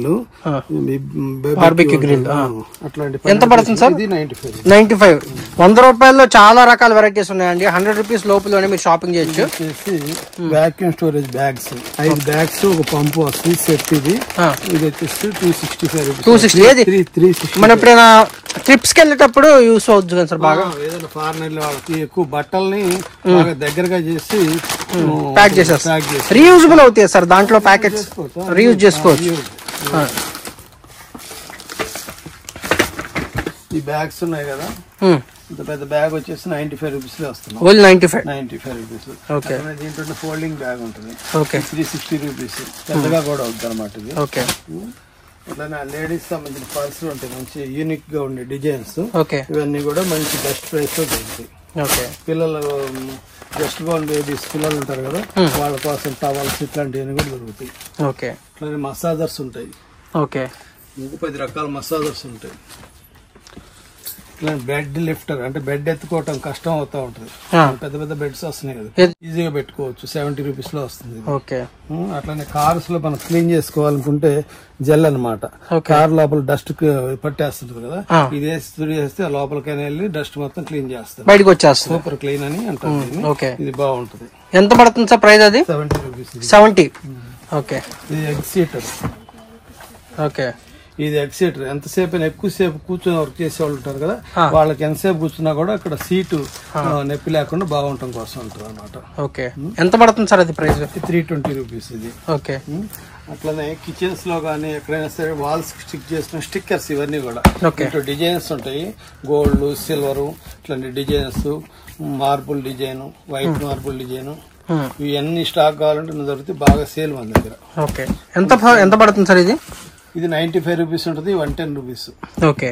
Barbecue grill, ఆ. అట్లాంటి ఎంత పడుతుంది సార్? ఇది నైన్టీ ఫైవ్ నైన్టీ ఫైవ్ వంద రూపాయల్లో చాలా రకాల వెరైటీస్ ఉన్నాయండి హండ్రెడ్ రూపీస్ లోపలనే మీరు షాపింగ్ చేయొచ్చు వచ్చేసి వ్యాక్యూమ్ స్టోరేజ్ బ్యాగ్స్ ఐదు బ్యాగ్స్ ఒక పంపు వస్తుంది సెట్ ఇది ఆ. ఇది వచ్చేసి టూ సిక్స్టీ ఫైవ్ రూపీస్ 260 ఏది? త్రీ త్రీ సిక్స్టీ మనం ఎప్పుడైనా ట్రిప్స్ కి వెళ్ళేటప్పుడు యూస్ అవుతుంది కదా సార్ బాగా ఏదైనా ఫారినర్ వాళ్ళకి ఎక్కువ బట్టల్ని బాగా దగ్గరగా చేసి ప్యాక్ చేసేస్తారు ప్యాక్ చేసి రీయూజబుల్ అవుతాయి సార్ దాంట్లో ప్యాకెట్స్ చేసుకోవచ్చు. రీయూజ్ చేసుకోవచ్చు ఆ. ఈ బ్యాగ్స్ ఉన్నాయి కదా ఉమ్. ఇంత పెద్ద బ్యాగ్ వచ్చేసి నైన్టీ ఫైవ్ రూపీస్ లో వస్తుంది only ninety five ninety five rupees okay దీంట్లో ఫోల్డింగ్ బ్యాగ్ ఉంటుంది ఓకే త్రీ సిక్స్టీ రూపీస్ పెద్దగా కూడా అవుతుంది అనమాట ఇది ఓకే అట్లానే లేడీస్ సంబంధించిన పర్సులు ఉంటాయి మంచి యూనిక్ గా ఉండే డిజైన్స్ ఓకే ఇవన్నీ కూడా మంచి బెస్ట్ ప్రైస్ లో దొరుకుతాయి ఓకే పిల్లలు జస్ట్ బోర్న్ బేబీస్ పిల్లలు ఉంటారు కదా వాళ్ళ కోసం టవల్స్ ఇట్లాంటివన్నీ కూడా దొరుకుతాయి ఓకే అట్లానే మసాజర్స్ ఉంటాయి ఓకే ఇంకో పది రకాల మసాజర్స్ ఉంటాయి ఇట్లా బెడ్ లిఫ్టర్ అంటే బెడ్ ఎత్తుకోవటం కష్టం అవుతా ఉంటుంది ఆ. పెద్ద పెద్ద బెడ్స్ వస్తున్నాయి కదా ఎత్- ఈజీగా పెట్టుకోవచ్చు సెవెంటీ రూపీస్ లో వస్తుంది ఇది. ఓకే ఉమ్, అట్లానే కార్స్ లో మనం క్లీన్ చేసుకోవాలనుకుంటే జెల్ అనమాట Okay. కార్ లోపల డస్ట్ పట్టేస్తుంది కదా ఆ. ఇది వేసి చేస్తే ఆ లోపలికైనా వెళ్ళి డస్ట్ మొత్తం క్లీన్ చేస్తుంది బయటకు వచ్చేస్తుంది సూపర్ క్లీన్ అని అంటారు దీన్ని. ఓకే ఇది బాగుంటుంది ఎంత పడుతుంది సార్ ప్రైస్ అది సెవెంటీ రూపీస్ ఇది. సెవెంటీ ఓకే ఇది ఎగ్ సీటర్ ఓకే ఇది ఎగ్ సీటర్ ఎంతసేపు అయినా ఎక్కువసేపు కూర్చొని వర్క్ చేసే వాళ్ళు ఉంటారు కదా ఆ. వాళ్ళకి ఎంతసేపు కూర్చున్నా కూడా అక్కడ సీటు ఆ, నొప్పి లేకుండా బాగుంటాం కోసం ఉంటుంది అనమాట ఓకే ఎంత పడుతుంది సార్ అది ప్రైస్ త్రీ ట్వంటీ రూపీస్ ఇది ఓకే ఉమ్, అట్లనే కిచెన్స్ లో గానీ ఎక్కడైనా సరే వాల్స్ స్టిక్ చేసిన స్టిక్కర్స్ ఇవన్నీ కూడా Okay. ఇటు డిజైన్స్ ఉంటాయి గోల్డ్ సిల్వర్ ఇట్లాంటి designs marble design white marble design Hmm. ఇవన్నీ స్టాక్ కావాలంటే నా దొరికితే బాగా సేల్ మన దగ్గర ఓకే ఎంత ప- ఎంత పడుతుంది సార్ ఇది ఇది నైన్టీ ఫైవ్ రూపీస్ ఉంటుంది వన్ టెన్ రూపీస్ ఓకే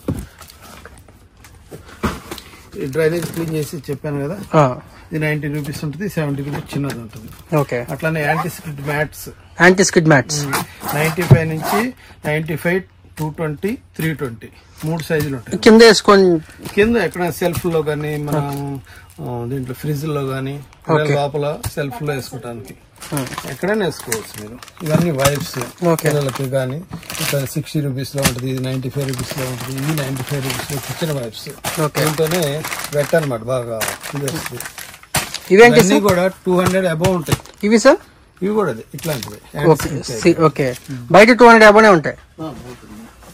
ఈ డ్రైనేజ్ క్లీన్ చేసి చెప్పాను కదా ఆ, ఇది నైన్టీ రూపీస్ ఉంటుంది సెవెంటీ రూపీస్ చిన్నది ఉంటుంది ఓకే అట్లానే antiskid mats anti skid mats ninety five నుంచి ninety five two twenty three twenty మూడు సైజులు ఉంటాయి కింద వేసుకొని కింద ఎక్కడ సెల్ఫ్ లో గానీ మనం ఆ, దీంట్లో ఫ్రిడ్జ్ లో గానీ Okay. లోపల సెల్ఫ్ లో వేసుకోవడానికి ఎక్కడైనా వేసుకోవచ్చు మీరు ఇవన్నీ వైప్స్ Okay. పిల్లలకి కానీ ఇక్కడ సిక్స్టీ రూపీస్ లో ఉంటుంది ఇది నైన్టీ ఫైవ్ రూపీస్ లో ఉంటుంది ఇది నైన్టీ ఫైవ్ రూపీస్ లో కిచెన్ వైప్స్ ఓకే దీంతోనే వెట్ అనమాట బాగా ఇది వస్తుంది ఇవేంటి ఇవన్నీ సార్ కూడా టూ హండ్రెడ్ అబౌవ్ ఉంటాయి ఇవి సార్ ఇవి కూడా అదే ఇట్లాంటివి ఓకే సి- ఓకే బయట టూ హండ్రెడ్ అబోనే ఉంటాయి ఆ, ఉంటుంది.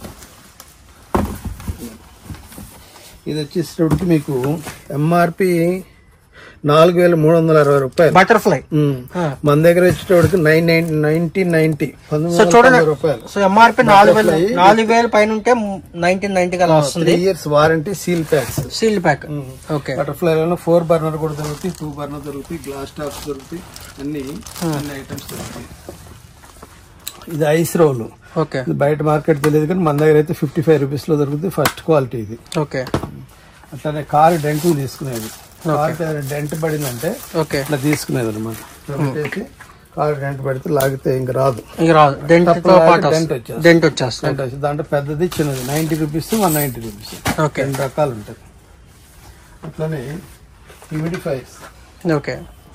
ఇది వచ్చేసేటప్పటికి మీకు ఎంఆర్పి నాలుగు వేల మూడు వందల అరవై రూపాయలు బటర్ఫ్లై ఉమ్. ఆ. మన దగ్గర వచ్చేటప్పటికి నైన్ నైన్ నైన్టీన్ నైన్టీ పంతొమ్మిది సో వందల చూడండి తొంభై రూపాయలు సో ఎంఆర్పి నాలుగు వేలు నాలుగు వేల పైన ఉంటే నైన్టీన్ నైన్టీ అలా వస్తుంది three years warranty seal packs sealed pack okay butterfly లో ఫోర్ బర్నర్ కూడా దొరుకుతాయి టూ బర్నర్ దొరుకుతాయి గ్లాస్ టాప్స్ దొరుకుతాయి అన్ని అన్ని ఐటమ్స్ దొరుకుతాయి ఇది ఐస్ రోల్ ఓకే ఇది బయట మార్కెట్ తెలియదు కానీ మన దగ్గర అయితే ఫిఫ్టీ ఫైవ్ రూపీస్ లో దొరుకుతుంది ఫస్ట్ క్వాలిటీ ఇది ఓకే అట్లానే కారు డెంట్ తీసుకునేది కారు డెంట్ పడిందంటే ఓకే ఇట్లా తీసుకునేది అనమాట పెట్టేసి కారు డెంట్ పడితే లాగితే ఇంక రాదు ఇంక రాదు డెంట్ తో తప్పలాగా పాటు డెంట్ వస్తుంది. వచ్చేస్తుంది. డెంట్ వచ్చేస్తుంది డెంట్ వచ్చి దాంట్లో పెద్దది చిన్నది ninety rupees one ninety rupees okay రెండు రకాలు ఉంటాయి అట్లనే హ్యూమిడిఫైర్స్ ఓకే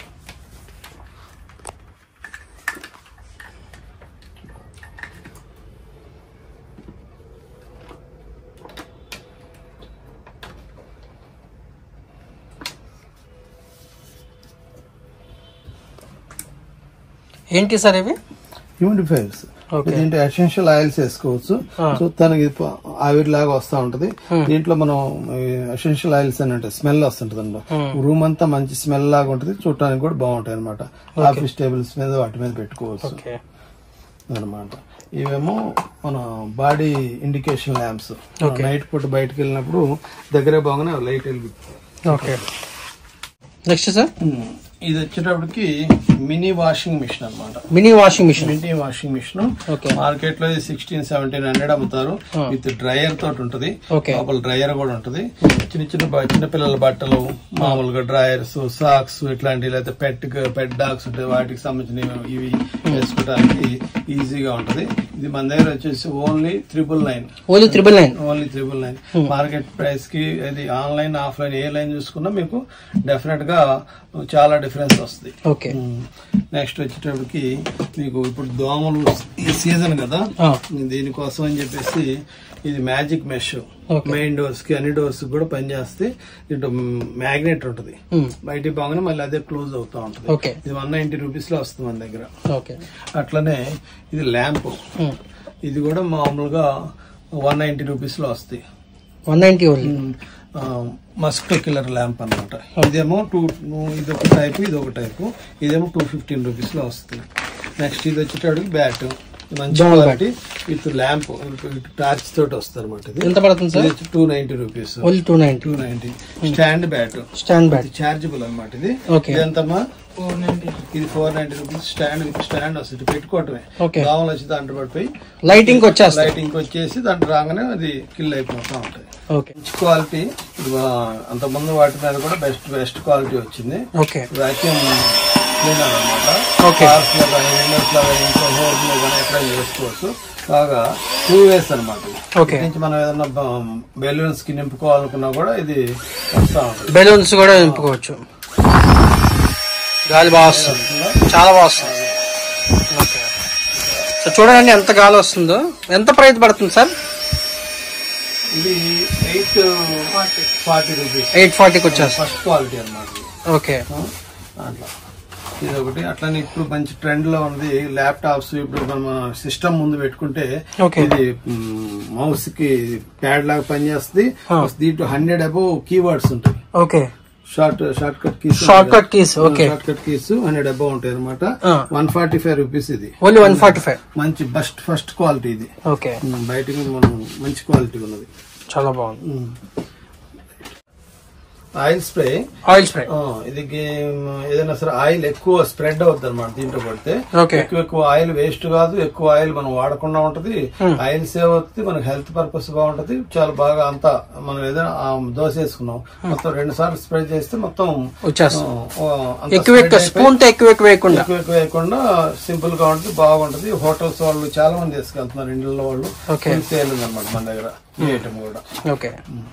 ఏంటి సార్ ఇవి హ్యూమిడిఫైర్స్ Okay. దీంట్లో ఎసెన్షియల్ ఆయిల్స్ వేసుకోవచ్చు Ah. సో తనకి ప- ఆవిరి లాగా వస్తా ఉంటది దీంట్లో మనం ఎసెన్షియల్ ఆయిల్స్ అని అంటే స్మెల్ వస్తుంటది అందులో రూమ్ అంతా మంచి స్మెల్ లాగా ఉంటది చూడటానికి కూడా బాగుంటాయి అనమాట ఆఫీస్ టేబుల్స్ మీద వాటి మీద పెట్టుకోవచ్చు ఓకే అనమాట ఇవేమో మన బాడీ ఇండికేషన్ ల్యాంప్స్ నైట్ పూట బయటకు వెళ్ళినప్పుడు దగ్గర బాగానే లైట్ వెలిగి ఓకే నెక్స్ట్ సార్ ఇది వచ్చేటప్పటికి మినీ వాషింగ్ మిషన్ అన్నమాట mini washing machine mini washing machine Okay. Market లో సిక్స్టీన్ సెవెంటీన్ హండ్రెడ్ అమ్ముతారు విత్ డ్రైయర్ తోటి ఉంటది Okay. లోపల డ్రైయర్ కూడా ఉంటది చిన్న చిన్న బ- చిన్న పిల్లల బట్టలు మామూలుగా డ్రైయర్స్ సాక్స్ ఇట్లాంటి లేకపోతే పెట్ పెట్ డాగ్స్ ఉంటాయి వాటికి సంబంధించిన ఇవి వేసుకోవడానికి ఈజీగా ఉంటది ఇది మన దగ్గర వచ్చేసి only triple nine only triple nine only triple nine market price కి అది ఆన్లైన్ ఆఫ్లైన్ ఏ లైన్ చూసుకున్నా మీకు డెఫినెట్ గా చాలా డిఫరెన్స్ వస్తుంది ఓకే నెక్స్ట్ వచ్చేటప్పటికి మీకు ఇప్పుడు దోమలు ఈ సీజన్ కదా ఆ. దీనికోసం అని చెప్పేసి ఇది magic mesh Okay. Main doors కి అన్ని డోర్స్ కూడా పనిచేస్తే దీంట్లో మ్యాగ్నెట్ ఉంటది Hmm. బయటికి బాగానే మళ్ళీ అదే క్లోజ్ అవుతా ఉంటది Okay. ఇది వన్ నైన్టీ రూపీస్ లో వస్తుంది మన దగ్గర ఓకే అట్లనే ఇది ల్యాంప్ ఇది కూడా మామూలుగా వన్ నైన్టీ రూపీస్ లో వస్తాయి one ninety only mosquito killer lamp అన్నమాట ఇదేమో టూ ఇది ఒక టైపు ఇది ఒక టైపు ఇదేమో టూ ఫిఫ్టీన్ రూపీస్ లో వస్తుంది నెక్స్ట్ ఇది వచ్చేటప్పటికి బ్యాట్ మంచి Dome quality with lamp torch తోటి వస్తుంది అనమాట ఇది ఎంత పడుతుంది సార్ ఇది two ninety rupees only two ninety two ninety stand bat stand bat chargeable అన్నమాట ఇది Okay. ఇది ఎంతమ్మా ఇది four ninety rupees stand with stand వస్తుంది పెట్టుకోవటమే Okay. దోమలు వచ్చి దాంట్లో పడిపోయి లైటింగ్ వచ్చేస్తాయి లైటింగ్ వచ్చేసి దాంట్లో రాగానే అది కిల్ అయిపోతూ ఉంటాయి ఓకే మంచి క్వాలిటీ అంత ముందు వాటి మీద కూడా బెస్ట్ బెస్ట్ క్వాలిటీ వచ్చింది ఓకే వాక్యూమ్ క్లీనర్ అనమాట Okay. కార్స్ లో కానీ విండోస్ లో కానీ ఇంట్లో హోమ్ లో కానీ ఎట్లా చేసుకోవచ్చు బాగా టూ వేస్ అనమాట ఓకే నుంచి మనం ఏదైనా బెలూన్స్ కి నింపుకోవాలనుకున్నా కూడా ఇది వస్తా ఉంటుంది బెలూన్స్ కూడా నింపుకోవచ్చు గాలి బాగా వస్తుంది చాలా బాగా వస్తుంది ఓకే సో చూడండి ఎంత గాలి వస్తుందో ఎంత ప్రైస్ పడుతుంది సార్ ఇది ఎయిట్ ఫార్టీ రూపీస్ ఎయిట్ ఫార్టీకి వచ్చేస్తుంది ఫస్ట్ క్వాలిటీ అనమాట ఇది. ఓకే అట్లా ఇది ఒకటి అట్లానే ఇప్పుడు మంచి ట్రెండ్ లో ఉంది ల్యాప్టాప్స్ ఇప్పుడు మనం సిస్టమ్ ముందు పెట్టుకుంటే Okay. ఇది మౌస్ కి ప్యాడ్ లాగా పనిచేస్తుంది దీంట్లో హండ్రెడ్ అబౌవ్ కీవర్డ్స్ ఉంటాయి okay short shortcut keys shortcut keys okay shortcut keys hundred above ఉంటాయి అనమాట Ah. One forty five rupees ఇది ఓన్లీ వన్ ఫార్టీ ఫైవ్ మంచి బెస్ట్ ఫస్ట్ క్వాలిటీ ఇది ఓకే ఉమ్, బయట మీద మనం మంచి క్వాలిటీ ఉన్నది చాలా బాగుంది ఉమ్. ఆయిల్ స్ప్రే ఆయిల్ స్ప్రే ఆ, ఇది గేమ్ ఏదైనా సరే ఆయిల్ ఎక్కువ స్ప్రెడ్ అవుతుంది అనమాట దీంట్లో పడితే ఓకే ఎక్కువ ఎక్కువ ఆయిల్ వేస్ట్ కాదు ఎక్కువ ఆయిల్ మనం వాడకుండా ఉంటది ఆయిల్ సేవ్ అవుతుంది మనకి హెల్త్ పర్పస్ బాగుంటది చాలా బాగా అంతా మనం ఏదైనా ఆ దోశ వేసుకున్నాం మొత్తం రెండు సార్లు స్ప్రే చేస్తే మొత్తం ఆ, వచ్చేస్తుంది ఆ, అంతా ఎక్కువ spread ఎక్కువ అయిపోయి స్పూన్ తో ఎక్కువ ఎక్కువ వేయకుండా ఎక్కువ ఎక్కువ వేయకుండా సింపుల్ గా ఉంటుంది బాగుంటది హోటల్స్ వాళ్ళు చాలా మంది తీసుకెళ్తున్నారు ఇండ్ల వాళ్ళు Okay. ఫుల్ సేల్ ఉంది అనమాట మన దగ్గర ఈ ఐటమ్ కూడా ఓకే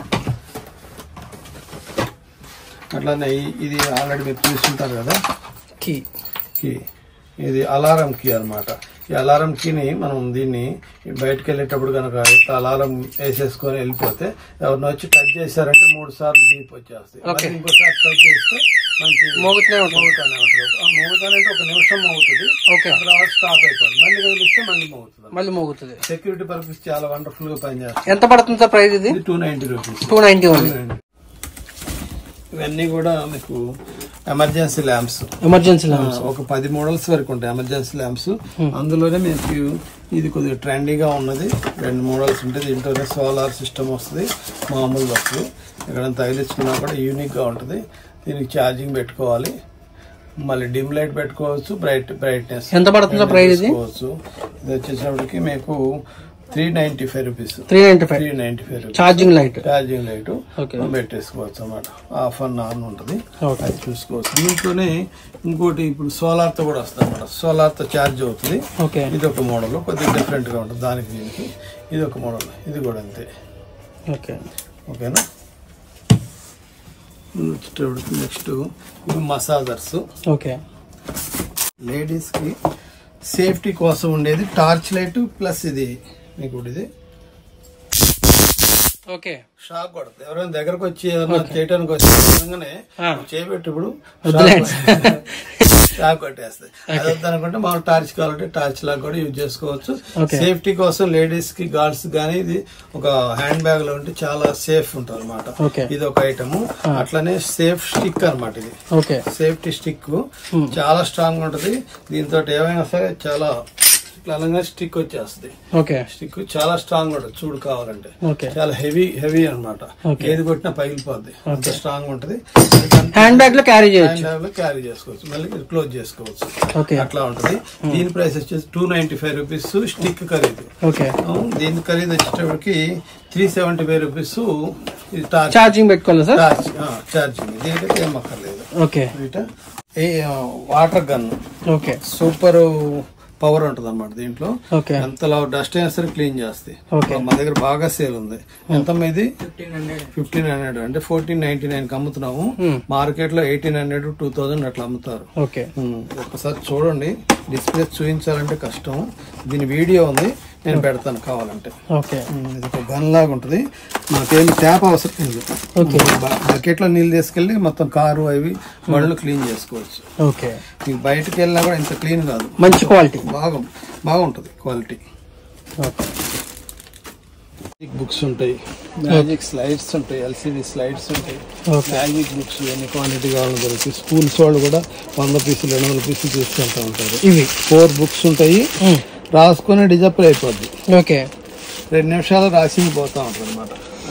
అట్లానే ఈ- ఇది ఆల్రెడీ మీరు చూస్తుంటారు కదా కీ కీ ఇది అలారం కీ అన్నమాట ఈ అలారం కీని మనం దీన్ని బయటకు వెళ్ళేటప్పుడు కనుక అలారం వేసేసుకొని వెళ్ళిపోతే ఎవరిని వచ్చి టచ్ చేశారంటే మూడు సార్లు బీప్ వచ్చేస్తాయి Okay. మళ్ళీ ఇంకోసారి టచ్ చేస్తే మంచి మోగుతూనే ఉంటుంది మోగుతానే ఉంటుంది ఆ మోగుతానే అంటే ఒక నిమిషం మోగుతుంది ఓకే తర్వాత స్టాప్ అయిపోతుంది మళ్ళీ కదిలిస్తే మళ్ళీ మోగుతుంది మళ్ళీ మోగుతుంది సెక్యూరిటీ పర్పస్ చాలా వండర్ఫుల్ గా పనిచేస్తుంది ఎంత పడుతుంది సార్ ప్రైస్ ఇది ఇది two ninety rupees two ninety only ఇవన్నీ కూడా మీకు ఎమర్జెన్సీ ల్యాంప్స్ ఎమర్జెన్సీ ఒక పది మోడల్స్ వరకు ఉంటాయి ఎమర్జెన్సీ ల్యాంప్స్ అందులోనే మీకు ఇది కొద్దిగా ట్రెండీగా ఉన్నది రెండు మోడల్స్ ఉంటాయి దీంట్లోనే సోలార్ సిస్టమ్ వస్తుంది మామూలు వస్తుంది ఎక్కడ తగిలించుకున్నా కూడా యూనిక్ గా ఉంటుంది దీనికి ఛార్జింగ్ పెట్టుకోవాలి మళ్ళీ డిమ్ లైట్ పెట్టుకోవచ్చు బ్రైట్ బ్రైట్నెస్ ఎంత పడుతుందో ప్రైస్ ఇది పెట్టుకోవచ్చు ఇది వచ్చేసరికి మీకు three ninety five rupees three ninety five three ninety five rupees charging light charging light okay పెట్టేసుకోవచ్చు అన్నమాట ఆఫ్ అన్ ఆన్ ఉంటుంది ఓకే అది చూసుకోవచ్చు దీంట్లోనే ఇంకోటి ఇప్పుడు సోలార్ తో కూడా వస్తుంది అనమాట సోలార్ తో ఛార్జ్ అవుతుంది ఓకే ఇది ఒక మోడల్ కొద్దిగా డిఫరెంట్ గా ఉంటుంది దానికి దీనికి ఇది ఒక మోడల్ ఇది కూడా అంతే ఓకే ఓకేనా వచ్చేటప్పటికి నెక్స్ట్ ఇవి మసాజర్స్ ఓకే లేడీస్ కి సేఫ్టీ కోసం ఉండేది టార్చ్ లైట్ ప్లస్ ఇది మీకు ఇది ఓకే షాక్ కొడుతుంది ఎవరైనా దగ్గరకు వచ్చి ఏదైనా చేయడానికి వచ్చి నిజంగానే ఆ. చేపెట్టి ఇప్పుడు వద్దులేండి. షాక్ కొట్టేస్తాయి అది వద్దనుకుంటే మనం టార్చ్ కావాలంటే టార్చ్ లాగా కూడా యూజ్ చేసుకోవచ్చు Okay. సేఫ్టీ కోసం లేడీస్ కి గర్ల్స్ గానీ ఇది ఒక హ్యాండ్ బ్యాగ్ లో ఉంటే చాలా సేఫ్ ఉంటుంది అనమాట Okay. ఇది ఒక ఐటమ్ అట్లనే సేఫ్ స్టిక్ అన్నమాట ఇది ఓకే సేఫ్టీ స్టిక్ చాలా స్ట్రాంగ్ ఉంటది దీంతో ఏమైనా సరే చాలా బలంగా స్టిక్ వచ్చేస్తుంది ఓకే స్టిక్ చాలా స్ట్రాంగ్ ఉంటుంది చూడు కావాలంటే ఓకే చాలా హెవీ హెవీ అనమాట Okay. ఏది కొట్టినా పగిలిపోద్ది అంత స్ట్రాంగ్ ఉంటది హ్యాండ్ బ్యాగ్ లో క్యారీ చేయొచ్చు హ్యాండ్ లో క్యారీ చేసుకోవచ్చు మళ్ళీ క్లోజ్ చేసుకోవచ్చు ఓకే అట్లా ఉంటది దీని ప్రైస్ వచ్చేసి two ninety five rupees stick ఖరీదు ఓకే అవును, దీని ఖరీదు వచ్చేటప్పటికి త్రీ సెవెంటీ ఫైవ్ రూపీస్ ఇది టార్చ్ ఛార్జింగ్ పెట్టుకోవాలా సార్ టార్చ్ ఛార్జింగ్ దీనికైతే ఏం అక్కర్లేదు okay right A water gun okay super power ఉంటుంది అనమాట దీంట్లో ఓకే ఎంతలో డస్ట్ అయినా సరే క్లీన్ చేస్తాయి Okay. మా దగ్గర బాగా సేల్ ఉంది ఎంత ఇది ఫిఫ్టీన్ హండ్రెడ్ అంటే ఫోర్టీన్ నైన్టీ నైన్ అమ్ముతున్నాము Hmm. మార్కెట్ లో ఎయిటీన్ హండ్రెడ్ టూ థౌసండ్ అట్లా అమ్ముతారు ఓకే Hmm. ఒక్కసారి చూడండి డిస్ప్లే చూపించాలంటే కష్టం దీని వీడియో ఉంది నేను పెడతాను కావాలంటే ఓకే Hmm. ఇది ఒక గన్ లాగా ఉంటుంది మనకేమి ట్యాప్ అవసరం లేదు Okay. బకెట్ లో నీళ్ళు తీసుకెళ్లి మొత్తం కారు అవి బళ్ళు క్లీన్ చేసుకోవచ్చు ఓకే మీకు బయటకు వెళ్ళినా కూడా ఇంత క్లీన్ కాదు మంచి క్వాలిటీ బాగా బాగుంటుంది క్వాలిటీ ఓకే బుక్స్ ఉంటాయి మ్యాజిక్ స్లైడ్స్ ఉంటాయి ఎల్సిడి స్లైడ్స్ ఉంటాయి ఓకే మ్యాజిక్ బుక్స్ ఎన్ని క్వాంటిటీ కావాలో దొరుకుతాయి స్కూల్స్ వాళ్ళు కూడా వంద పీసులు రెండు వందల పీసులు తీసుకెళ్తూ ఉంటారు ఇవి ఫోర్ బుక్స్ ఉంటాయి రాసుకొని డిజప్లే అయిపోద్ది ఓకే రెండు నిమిషాలు రాసి పోతా ఉంటుంది అనమాట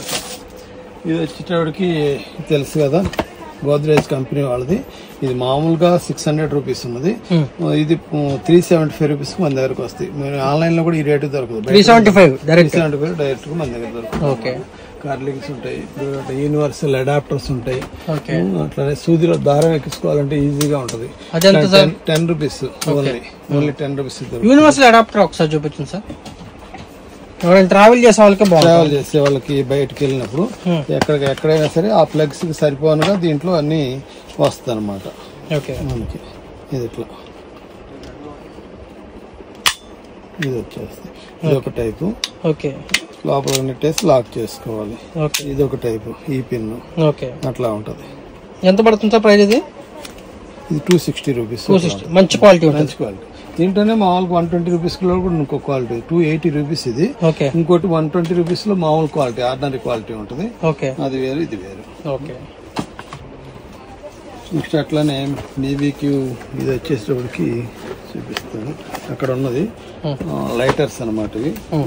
ఇది వచ్చేటప్పటికి తెలుసు కదా గోద్రేజ్ కంపెనీ వాళ్ళది ఇది మామూలుగా సిక్స్ హండ్రెడ్ రూపీస్ ఉన్నది ఇది త్రీ సెవెంటీ ఫైవ్ రూపీస్ మన దగ్గరకు వస్తాయి మీరు ఆన్లైన్ లో కూడా ఈ రేటు దొరకదు three seventy five three direct seventy five direct గా మన దగ్గర దొరుకుతుంది ఓకే కార్లింగ్స్ ఉంటాయి ఇప్పుడు యూనివర్సల్ అడాప్టర్స్ ఉంటాయి ఓకే ఉమ్, అట్లానే సూదిలో దారం ఎక్కించుకోవాలంటే ఈజీగా ఉంటది అది ఎంత sir ten rupees only only ten rupees universal adapter ఒకసారి చూపించండి సార్ ఎవరైనా ట్రావెల్ చేసే వాళ్ళకి బాగుంటుంది ట్రావెల్ చేసే వాళ్ళకి బయటకు వెళ్ళినప్పుడు ఎక్కడికి ఎక్కడైనా సరే ఆ ప్లగ్స్ కి సరిపోనుగా దీంట్లో అన్ని వస్తాయి అనమాట ఓకే మనకి ఇది ఇట్లా ఇది వచ్చేస్తుంది ఇది ఒక టైపు ఓకే లోపల నెట్టేసి లాక్ చేసుకోవాలి ఓకే ఇది ఒక టైపు ఈ పిన్ ఓకే అట్లా ఉంటది ఎంత పడుతుంది సార్ ప్రైస్ ఇది ఇది two sixty rupees two sixty మంచి క్వాలిటీ ఉంటుంది మంచి క్వాలిటీ దీంట్లోనే మామూలుగా వన్ ట్వంటీ రూపీస్ లో కూడా ఇంకో క్వాలిటీ టూ ఎయిటీ రూపీస్ ఇది ఓకే ఇంకోటి వన్ ట్వంటీ రూపీస్ లో మామూలు క్వాలిటీ ఆర్డినరీ క్వాలిటీ ఉంటుంది ఓకే అది వేరు ఇది వేరు ఓకే నెక్స్ట్ అట్లానే బీబీక్యూ ఇది వచ్చేటప్పటికి చూపిస్తాను అక్కడ ఉన్నది లైటర్స్ అన్నమాట ఇవి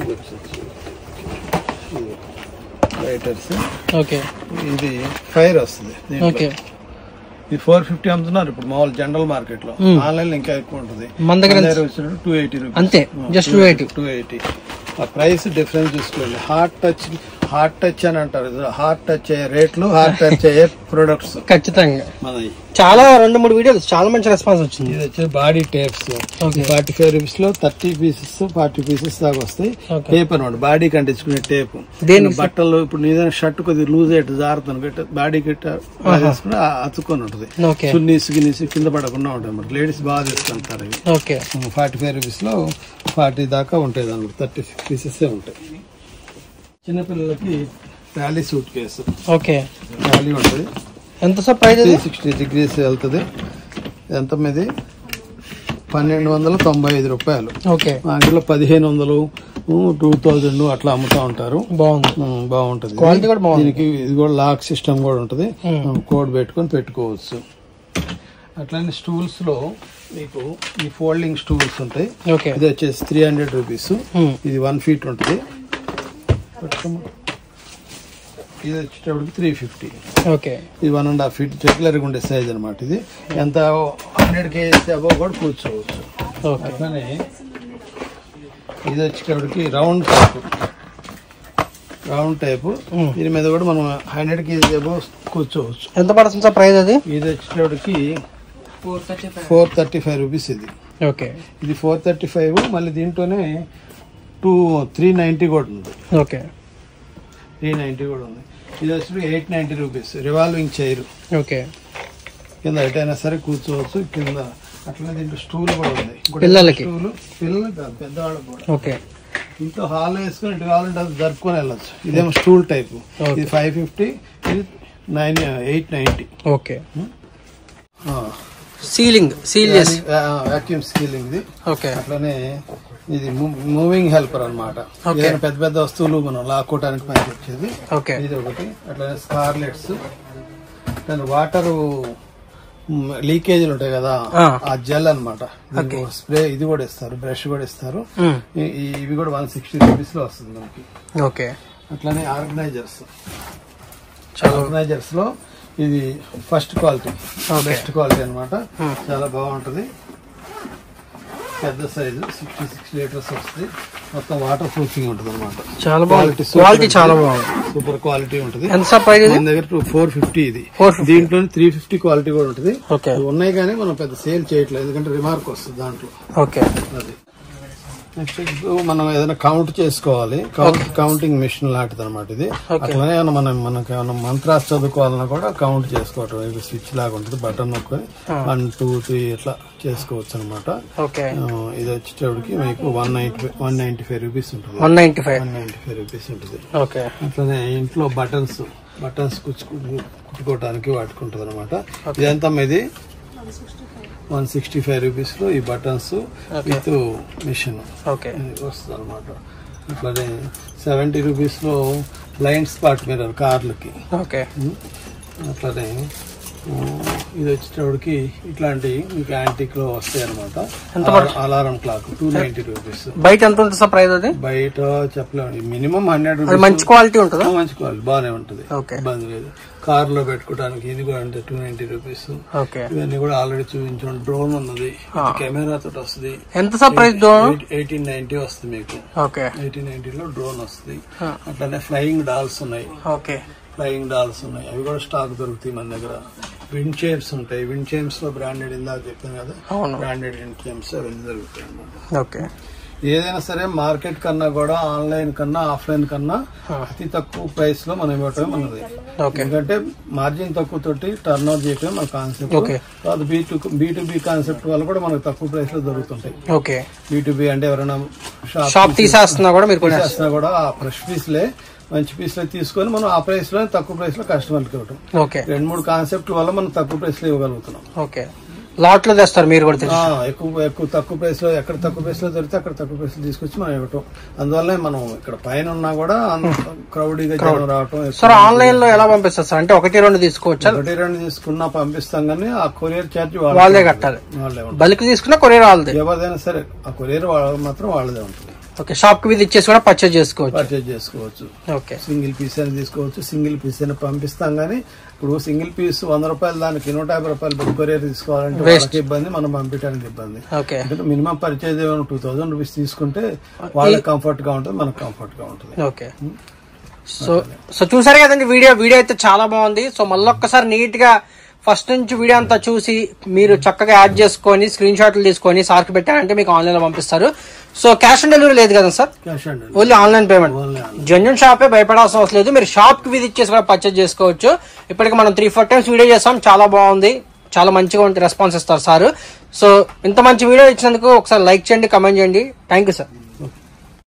లైటర్స్ ఓకే ఇది ఫైర్ వస్తుంది దీంట్లో. ఓకే ఇది ఫోర్ ఫిఫ్టీ అమ్ముతున్నారు ఇప్పుడు మామూలు జనరల్ మార్కెట్ లో ఆన్లైన్ లో ఇంకా ఎక్కువ ఉంటుంది మన దగ్గర టూ ఎయిటీ రూపీస్ అంతే just two eighty two eighty ఆ ప్రైస్ డిఫరెన్స్ చూసుకోండి హార్ట్ టచ్ హార్ట్ టచ్ అని అంటారు హార్ట్ టచ్ అయ్యే రేట్లు హార్ట్ టచ్ అయ్యే ప్రొడక్ట్స్ ఖచ్చితంగా మనది చాలా రెండు మూడు వీడియోలు చాలా మంచి రెస్పాన్స్ వచ్చింది ఇది వచ్చి body tapes Okay. Forty five rupees లో థర్టీ పీసెస్ ఫార్టీ పీసెస్ దాకా వస్తాయి Okay. టేప్ అనమాట బాడీ కంటించుకునే టేప్ దేనికి బట్టలు ఇప్పుడు నీదైనా షర్ట్ కొద్దిగా లూజ్ అయ్యి జారుతాను గట్ట బాడీ గిట్ట తీసుకుని అతుక్కొని ఉంటుంది ఓకే చున్నీస్ గిన్నీస్ కింద పడకుండా ఉంటాయి మరి లేడీస్ బాగా తీసుకుంటారు ఇవి ఓకే ఫార్టీ ఫైవ్ రూపీస్ లో ఫార్టీ దాకా ఉంటాయి దానికి థర్టీ పీసెస్ ఉంటాయి చిన్నపిల్లలకి trolley suitcase okay trolley ఉంటుంది ఎంత సార్ ప్రైస్ త్రీ ఇది సిక్స్టీ డిగ్రీస్ వెళ్తుంది ఎంత మీది పన్నెండు వందల తొంభై ఐదు రూపాయలు ఓకే అందులో పదిహేను వందలు టూ థౌజండ్ అట్లా అమ్ముతా ఉంటారు బాగుంది ఉమ్, బాగుంటది క్వాలిటీ కూడా బాగుంది దీనికి ఇది కూడా లాక్ సిస్టమ్ కూడా ఉంటది ఉమ్. కోడ్ పెట్టుకొని పెట్టుకోవచ్చు అట్లానే స్టూల్స్ లో మీకు ఈ ఫోల్డింగ్ స్టూల్స్ ఉంటాయి ఓకే ఇది వచ్చేసి త్రీ హండ్రెడ్ రూపీస్ ఉమ్. ఇది వన్ ఫీట్ ఉంటుంది పట్టుకోమ్మా. ఇది వచ్చేటప్పటికి త్రీ ఫిఫ్టీ ఓకే ఇది వన్ అండ్ హాఫ్ ఫీట్ రెగ్యులర్గా ఉండే సైజ్ అనమాట ఇది ఎంత హండ్రెడ్ కేజీస్ అబౌవ్ కూడా కూర్చోవచ్చు ఓకే అట్లానే ఇది వచ్చేటప్పటికి round type round type Hmm. దీని మీద కూడా మనం హండ్రెడ్ కేజీ అబౌవ్ కూర్చోవచ్చు ఎంత పడుతుంది సార్ ప్రైస్ అది ఇది వచ్చేటప్పటికి ఫోర్ థర్టీ ఫైవ్ రూపీస్ ఇది ఓకే ఇది ఫోర్ థర్టీ ఫైవ్ మళ్ళీ దీంట్లోనే టూ త్రీ నైంటీ కూడా ఉంది ఓకే త్రీ నైంటీ కూడా ఉంది ఇది వచ్చి eight ninety rupees revolving chair okay కింద ఎటైనా సరే కూర్చోవచ్చు కింద అట్లనే దీంట్లో స్టూల్ కూడా ఉంది ఇంకోటి పిల్లలకి? స్టూల్ పిల్లలకి కాదు పెద్దవాళ్ళకి కూడా ఓకే ఇంట్లో హాల్ వేసుకొని ఇటు కావాలంటే అది జరుపుకొని వెళ్ళొచ్చు ఇదేమో స్టూల్ టైప్ Okay. ఇది ఫైవ్ ఫిఫ్టీ ఇది nine eight ninety okay ceiling seal చేసి వాక్యూమ్ స్కీలింగ్ ఇది ఓకే అట్లనే ఇది మూవింగ్ హెల్పర్ అనమాట Okay. ఏదైనా పెద్ద పెద్ద వస్తువులు మనం లాక్కోవడానికి పనికి వచ్చేది ఓకే ఇది ఒకటి అట్లనే స్కార్లెట్స్ దాని వాటర్ లీకేజీలు ఉంటాయి కదా Ah. ఆ జెల్ అనమాట స్ప్రే ఇది కూడా ఇస్తారు బ్రష్ కూడా ఇస్తారు మ్మ్. ఈ- ఈ- ఇవి కూడా వన్ సిక్స్టీ రూపీస్ లో వస్తుంది మనకి ఓకే అట్లనే ఆర్గనైజర్స్ చాలా ఆర్గనైజర్స్ లో ఇది first quality Okay. Best quality అన్నమాట Hmm. చాలా బాగుంటది పెద్ద సైజు సిక్స్టీ సిక్స్ లీటర్స్ వస్తుంది మొత్తం వాటర్ ప్రూఫింగ్ ఉంటుంది అనమాట చాలా బాగుంది క్వాలిటీ చాలా బాగుంది సూపర్ క్వాలిటీ ఉంటుంది ఎంత సార్ ప్రైస్ ఇది మన దగ్గర ఫోర్ ఫిఫ్టీ ఇది 450. దీంట్లో త్రీ ఫిఫ్టీ క్వాలిటీ కూడా ఉంటుంది ఓకే ఇవి ఉన్నాయి కానీ మనం పెద్ద సేల్ చేయట్లేదు ఎందుకంటే రిమార్క్ వస్తుంది దాంట్లో ఓకే అది నెక్స్ట్ ఇప్పుడు మనం ఏదైనా కౌంట్ చేసుకోవాలి కౌంట్ కౌంటింగ్ మిషన్ లాంటిది అనమాట ఇది Okay. అట్లనే ఏమన్నా మనం మనకి ఏమైనా మంత్రాస్ చదువుకోవాలన్నా కూడా కౌంట్ చేసుకోవటం ఇది స్విచ్ లాగా ఉంటుంది బటన్ నొక్కొని Ah. వన్ టూ త్రీ ఇట్లా చేసుకోవచ్చు అనమాట ఓకే ఇది వచ్చేటప్పటికి మీకు one ninety one ninety five rupees ఉంటుంది one ninety five one ninety five rupees ఉంటుంది ఓకే అట్లనే ఇంట్లో బటన్స్ బటన్స్ కుచ్చుకు కుట్టుకోవడానికి వాడుకుంటుంది అనమాట ఇదంతా ఇది వన్ సిక్స్టీ ఫైవ్ రూపీస్ లో ఈ buttons Okay. With machine okay వస్తుంది అనమాట అట్లనే సెవెంటీ రూపీస్ లో బ్లైండ్ స్పాట్ మిర్రర్ కార్లకి ఓకే అట్లనే ఇది వచ్చేటప్పటికి ఇట్లాంటి మీకు యాంటిక్ లో వస్తాయి అనమాట ఎంత alarm clock two ninety rupees బయట ఎంత ఉంటుంది సార్ ప్రైస్ అది బయట చెప్పలేము మినిమం హండ్రెడ్ అది రూపీస్ మంచి క్వాలిటీ ఉంటుందా మంచి క్వాలిటీ బాగానే ఉంటుంది ఓకే ఇబ్బంది లేదు కార్ లో పెట్టుకోవడానికి ఇది కూడా అంటే టూ నైన్టీ రూపీస్ ఓకే ఇవన్నీ కూడా ఆల్రెడీ చూపించాం డ్రోన్ ఉన్నది కెమెరా తోటి వస్తుంది ఎంత sir price drone eighteen ninety వస్తుంది మీకు ఓకే ఎయిటీన్ నైన్టీలో డ్రోన్ వస్తుంది అట్లానే ఫ్లయింగ్ డాల్స్ ఉన్నాయి ఓకే ఫ్లయింగ్ డాల్స్ ఉన్నాయి అవి కూడా స్టాక్ దొరుకుతాయి మన దగ్గర విండ్ చైర్స్ ఉంటాయి విండ్ చైర్స్ లో బ్రాండెడ్ ఇందాక చెప్పాను కదా అవును బ్రాండెడ్ విండ్ చైర్స్ అవన్నీ దొరుకుతాయి అన్నమాట ఓకే ఏదైనా సరే మార్కెట్ కన్నా కూడా ఆన్లైన్ కన్నా ఆఫ్లైన్ కన్నా అతి తక్కువ ప్రైస్ లో మనం ఇవ్వటం మనది ఓకే ఎందుకంటే మార్జిన్ తక్కువ తోటి టర్న్ అవుట్ చేయటం మన కాన్సెప్ట్ Okay. తర్వాత B to B to B concept వల్ల కూడా మనకు తక్కువ ప్రైస్ లో దొరుకుతుంటాయి ఓకే బీ టు బీ అంటే ఎవరైనా షాప్ షాప్ తీసేస్తున్నా కూడా మీరు కొనేస్తారు చేసినా కూడా ఆ ఫ్రెష్ పీస్లే మంచి పీస్లే తీసుకొని మనం ఆ ప్రైస్ లో తక్కువ ప్రైస్ లో కస్టమర్కి ఇవ్వటం ఓకే రెండు మూడు కాన్సెప్ట్ వల్ల మనం తక్కువ ప్రైస్ లో ఇవ్వగలుగుతున్నాం ఓకే లాట్ లో తెస్తారు మీరు కూడా తెలుసు ఆ, ఎక్కువ ఎక్కువ తక్కువ ప్రైస్ లో ఎక్కడ తక్కువ ప్రైస్ లో దొరికితే అక్కడ తక్కువ ప్రైస్ లో తీసుకొచ్చి మనం ఇవ్వటం అందువల్లనే మనం ఇక్కడ పైన ఉన్నా కూడా క్రౌడీగా జనం రావటం ఎక్కువ. సార్ ఆన్లైన్ లో ఎలా పంపిస్తారు సార్ అంటే ఒకటి రెండు తీసుకోవచ్చా ఒకటి రెండు తీసుకున్నా పంపిస్తాం కానీ ఆ కొరియర్ ఛార్జ్ వాళ్ళే కట్టాలి వాళ్ళే ఉంటుంది బల్క్ తీసుకున్నా కొరియర్ వాళ్ళది ఎవరిదైనా సరే ఆ కొరియర్ వాళ్ళ మాత్రం వాళ్ళదే ఉంటుంది ఓకే షాప్ కి ఇది ఇచ్చేసి కూడా పర్చేజ్ చేసుకోవచ్చు పర్చేజ్ చేసుకోవచ్చు ఓకే సింగిల్ పీస్ అయినా తీసుకోవచ్చు సింగిల్ పీస్ అయినా పంపిస్తాం కానీ ఇప్పుడు సింగిల్ పీస్ వంద రూపాయలు దానికి నూట యాభై రూపాయలు పెట్టి కొరియర్ తీసుకోవాలంటే వాళ్ళకి ఇబ్బంది మనం పంపించడానికి ఇబ్బంది ఓకే ఎందుకంటే మినిమం పర్చేజ్ ఏమైనా టూ థౌసండ్ రూపీస్ తీసుకుంటే వాళ్ళకి కంఫర్ట్ గా ఉంటుంది మనకు కంఫర్ట్ గా ఉంటుంది ఓకే సో సో చూసారు కదండి వీడియో వీడియో అయితే చాలా బాగుంది సో మళ్ళొక్కసారి నీట్ గా ఫస్ట్ నుంచి వీడియో అంతా చూసి మీరు చక్కగా యాడ్ చేసుకొని స్క్రీన్ షాట్లు తీసుకొని సార్కి పెట్టారంటే మీకు ఆన్లైన్ లో పంపిస్తారు సో క్యాష్ ఆన్ డెలివరీ లేదు కదా సార్ క్యాష్ అండి only online payment only genuine షాపే భయపడాల్సిన అవసరం లేదు మీరు షాప్ కి విజిట్ చేసి కూడా పర్చేజ్ చేసుకోవచ్చు ఇప్పటికి మనం త్రీ ఫోర్ టైమ్స్ వీడియో చేస్తాం చాలా బాగుంది చాలా మంచిగా ఉంటుంది రెస్పాన్స్ ఇస్తారు సార్ సో ఇంత మంచి వీడియో ఇచ్చినందుకు ఒకసారి లైక్ చేయండి కమెంట్ చేయండి థ్యాంక్ యూ సార్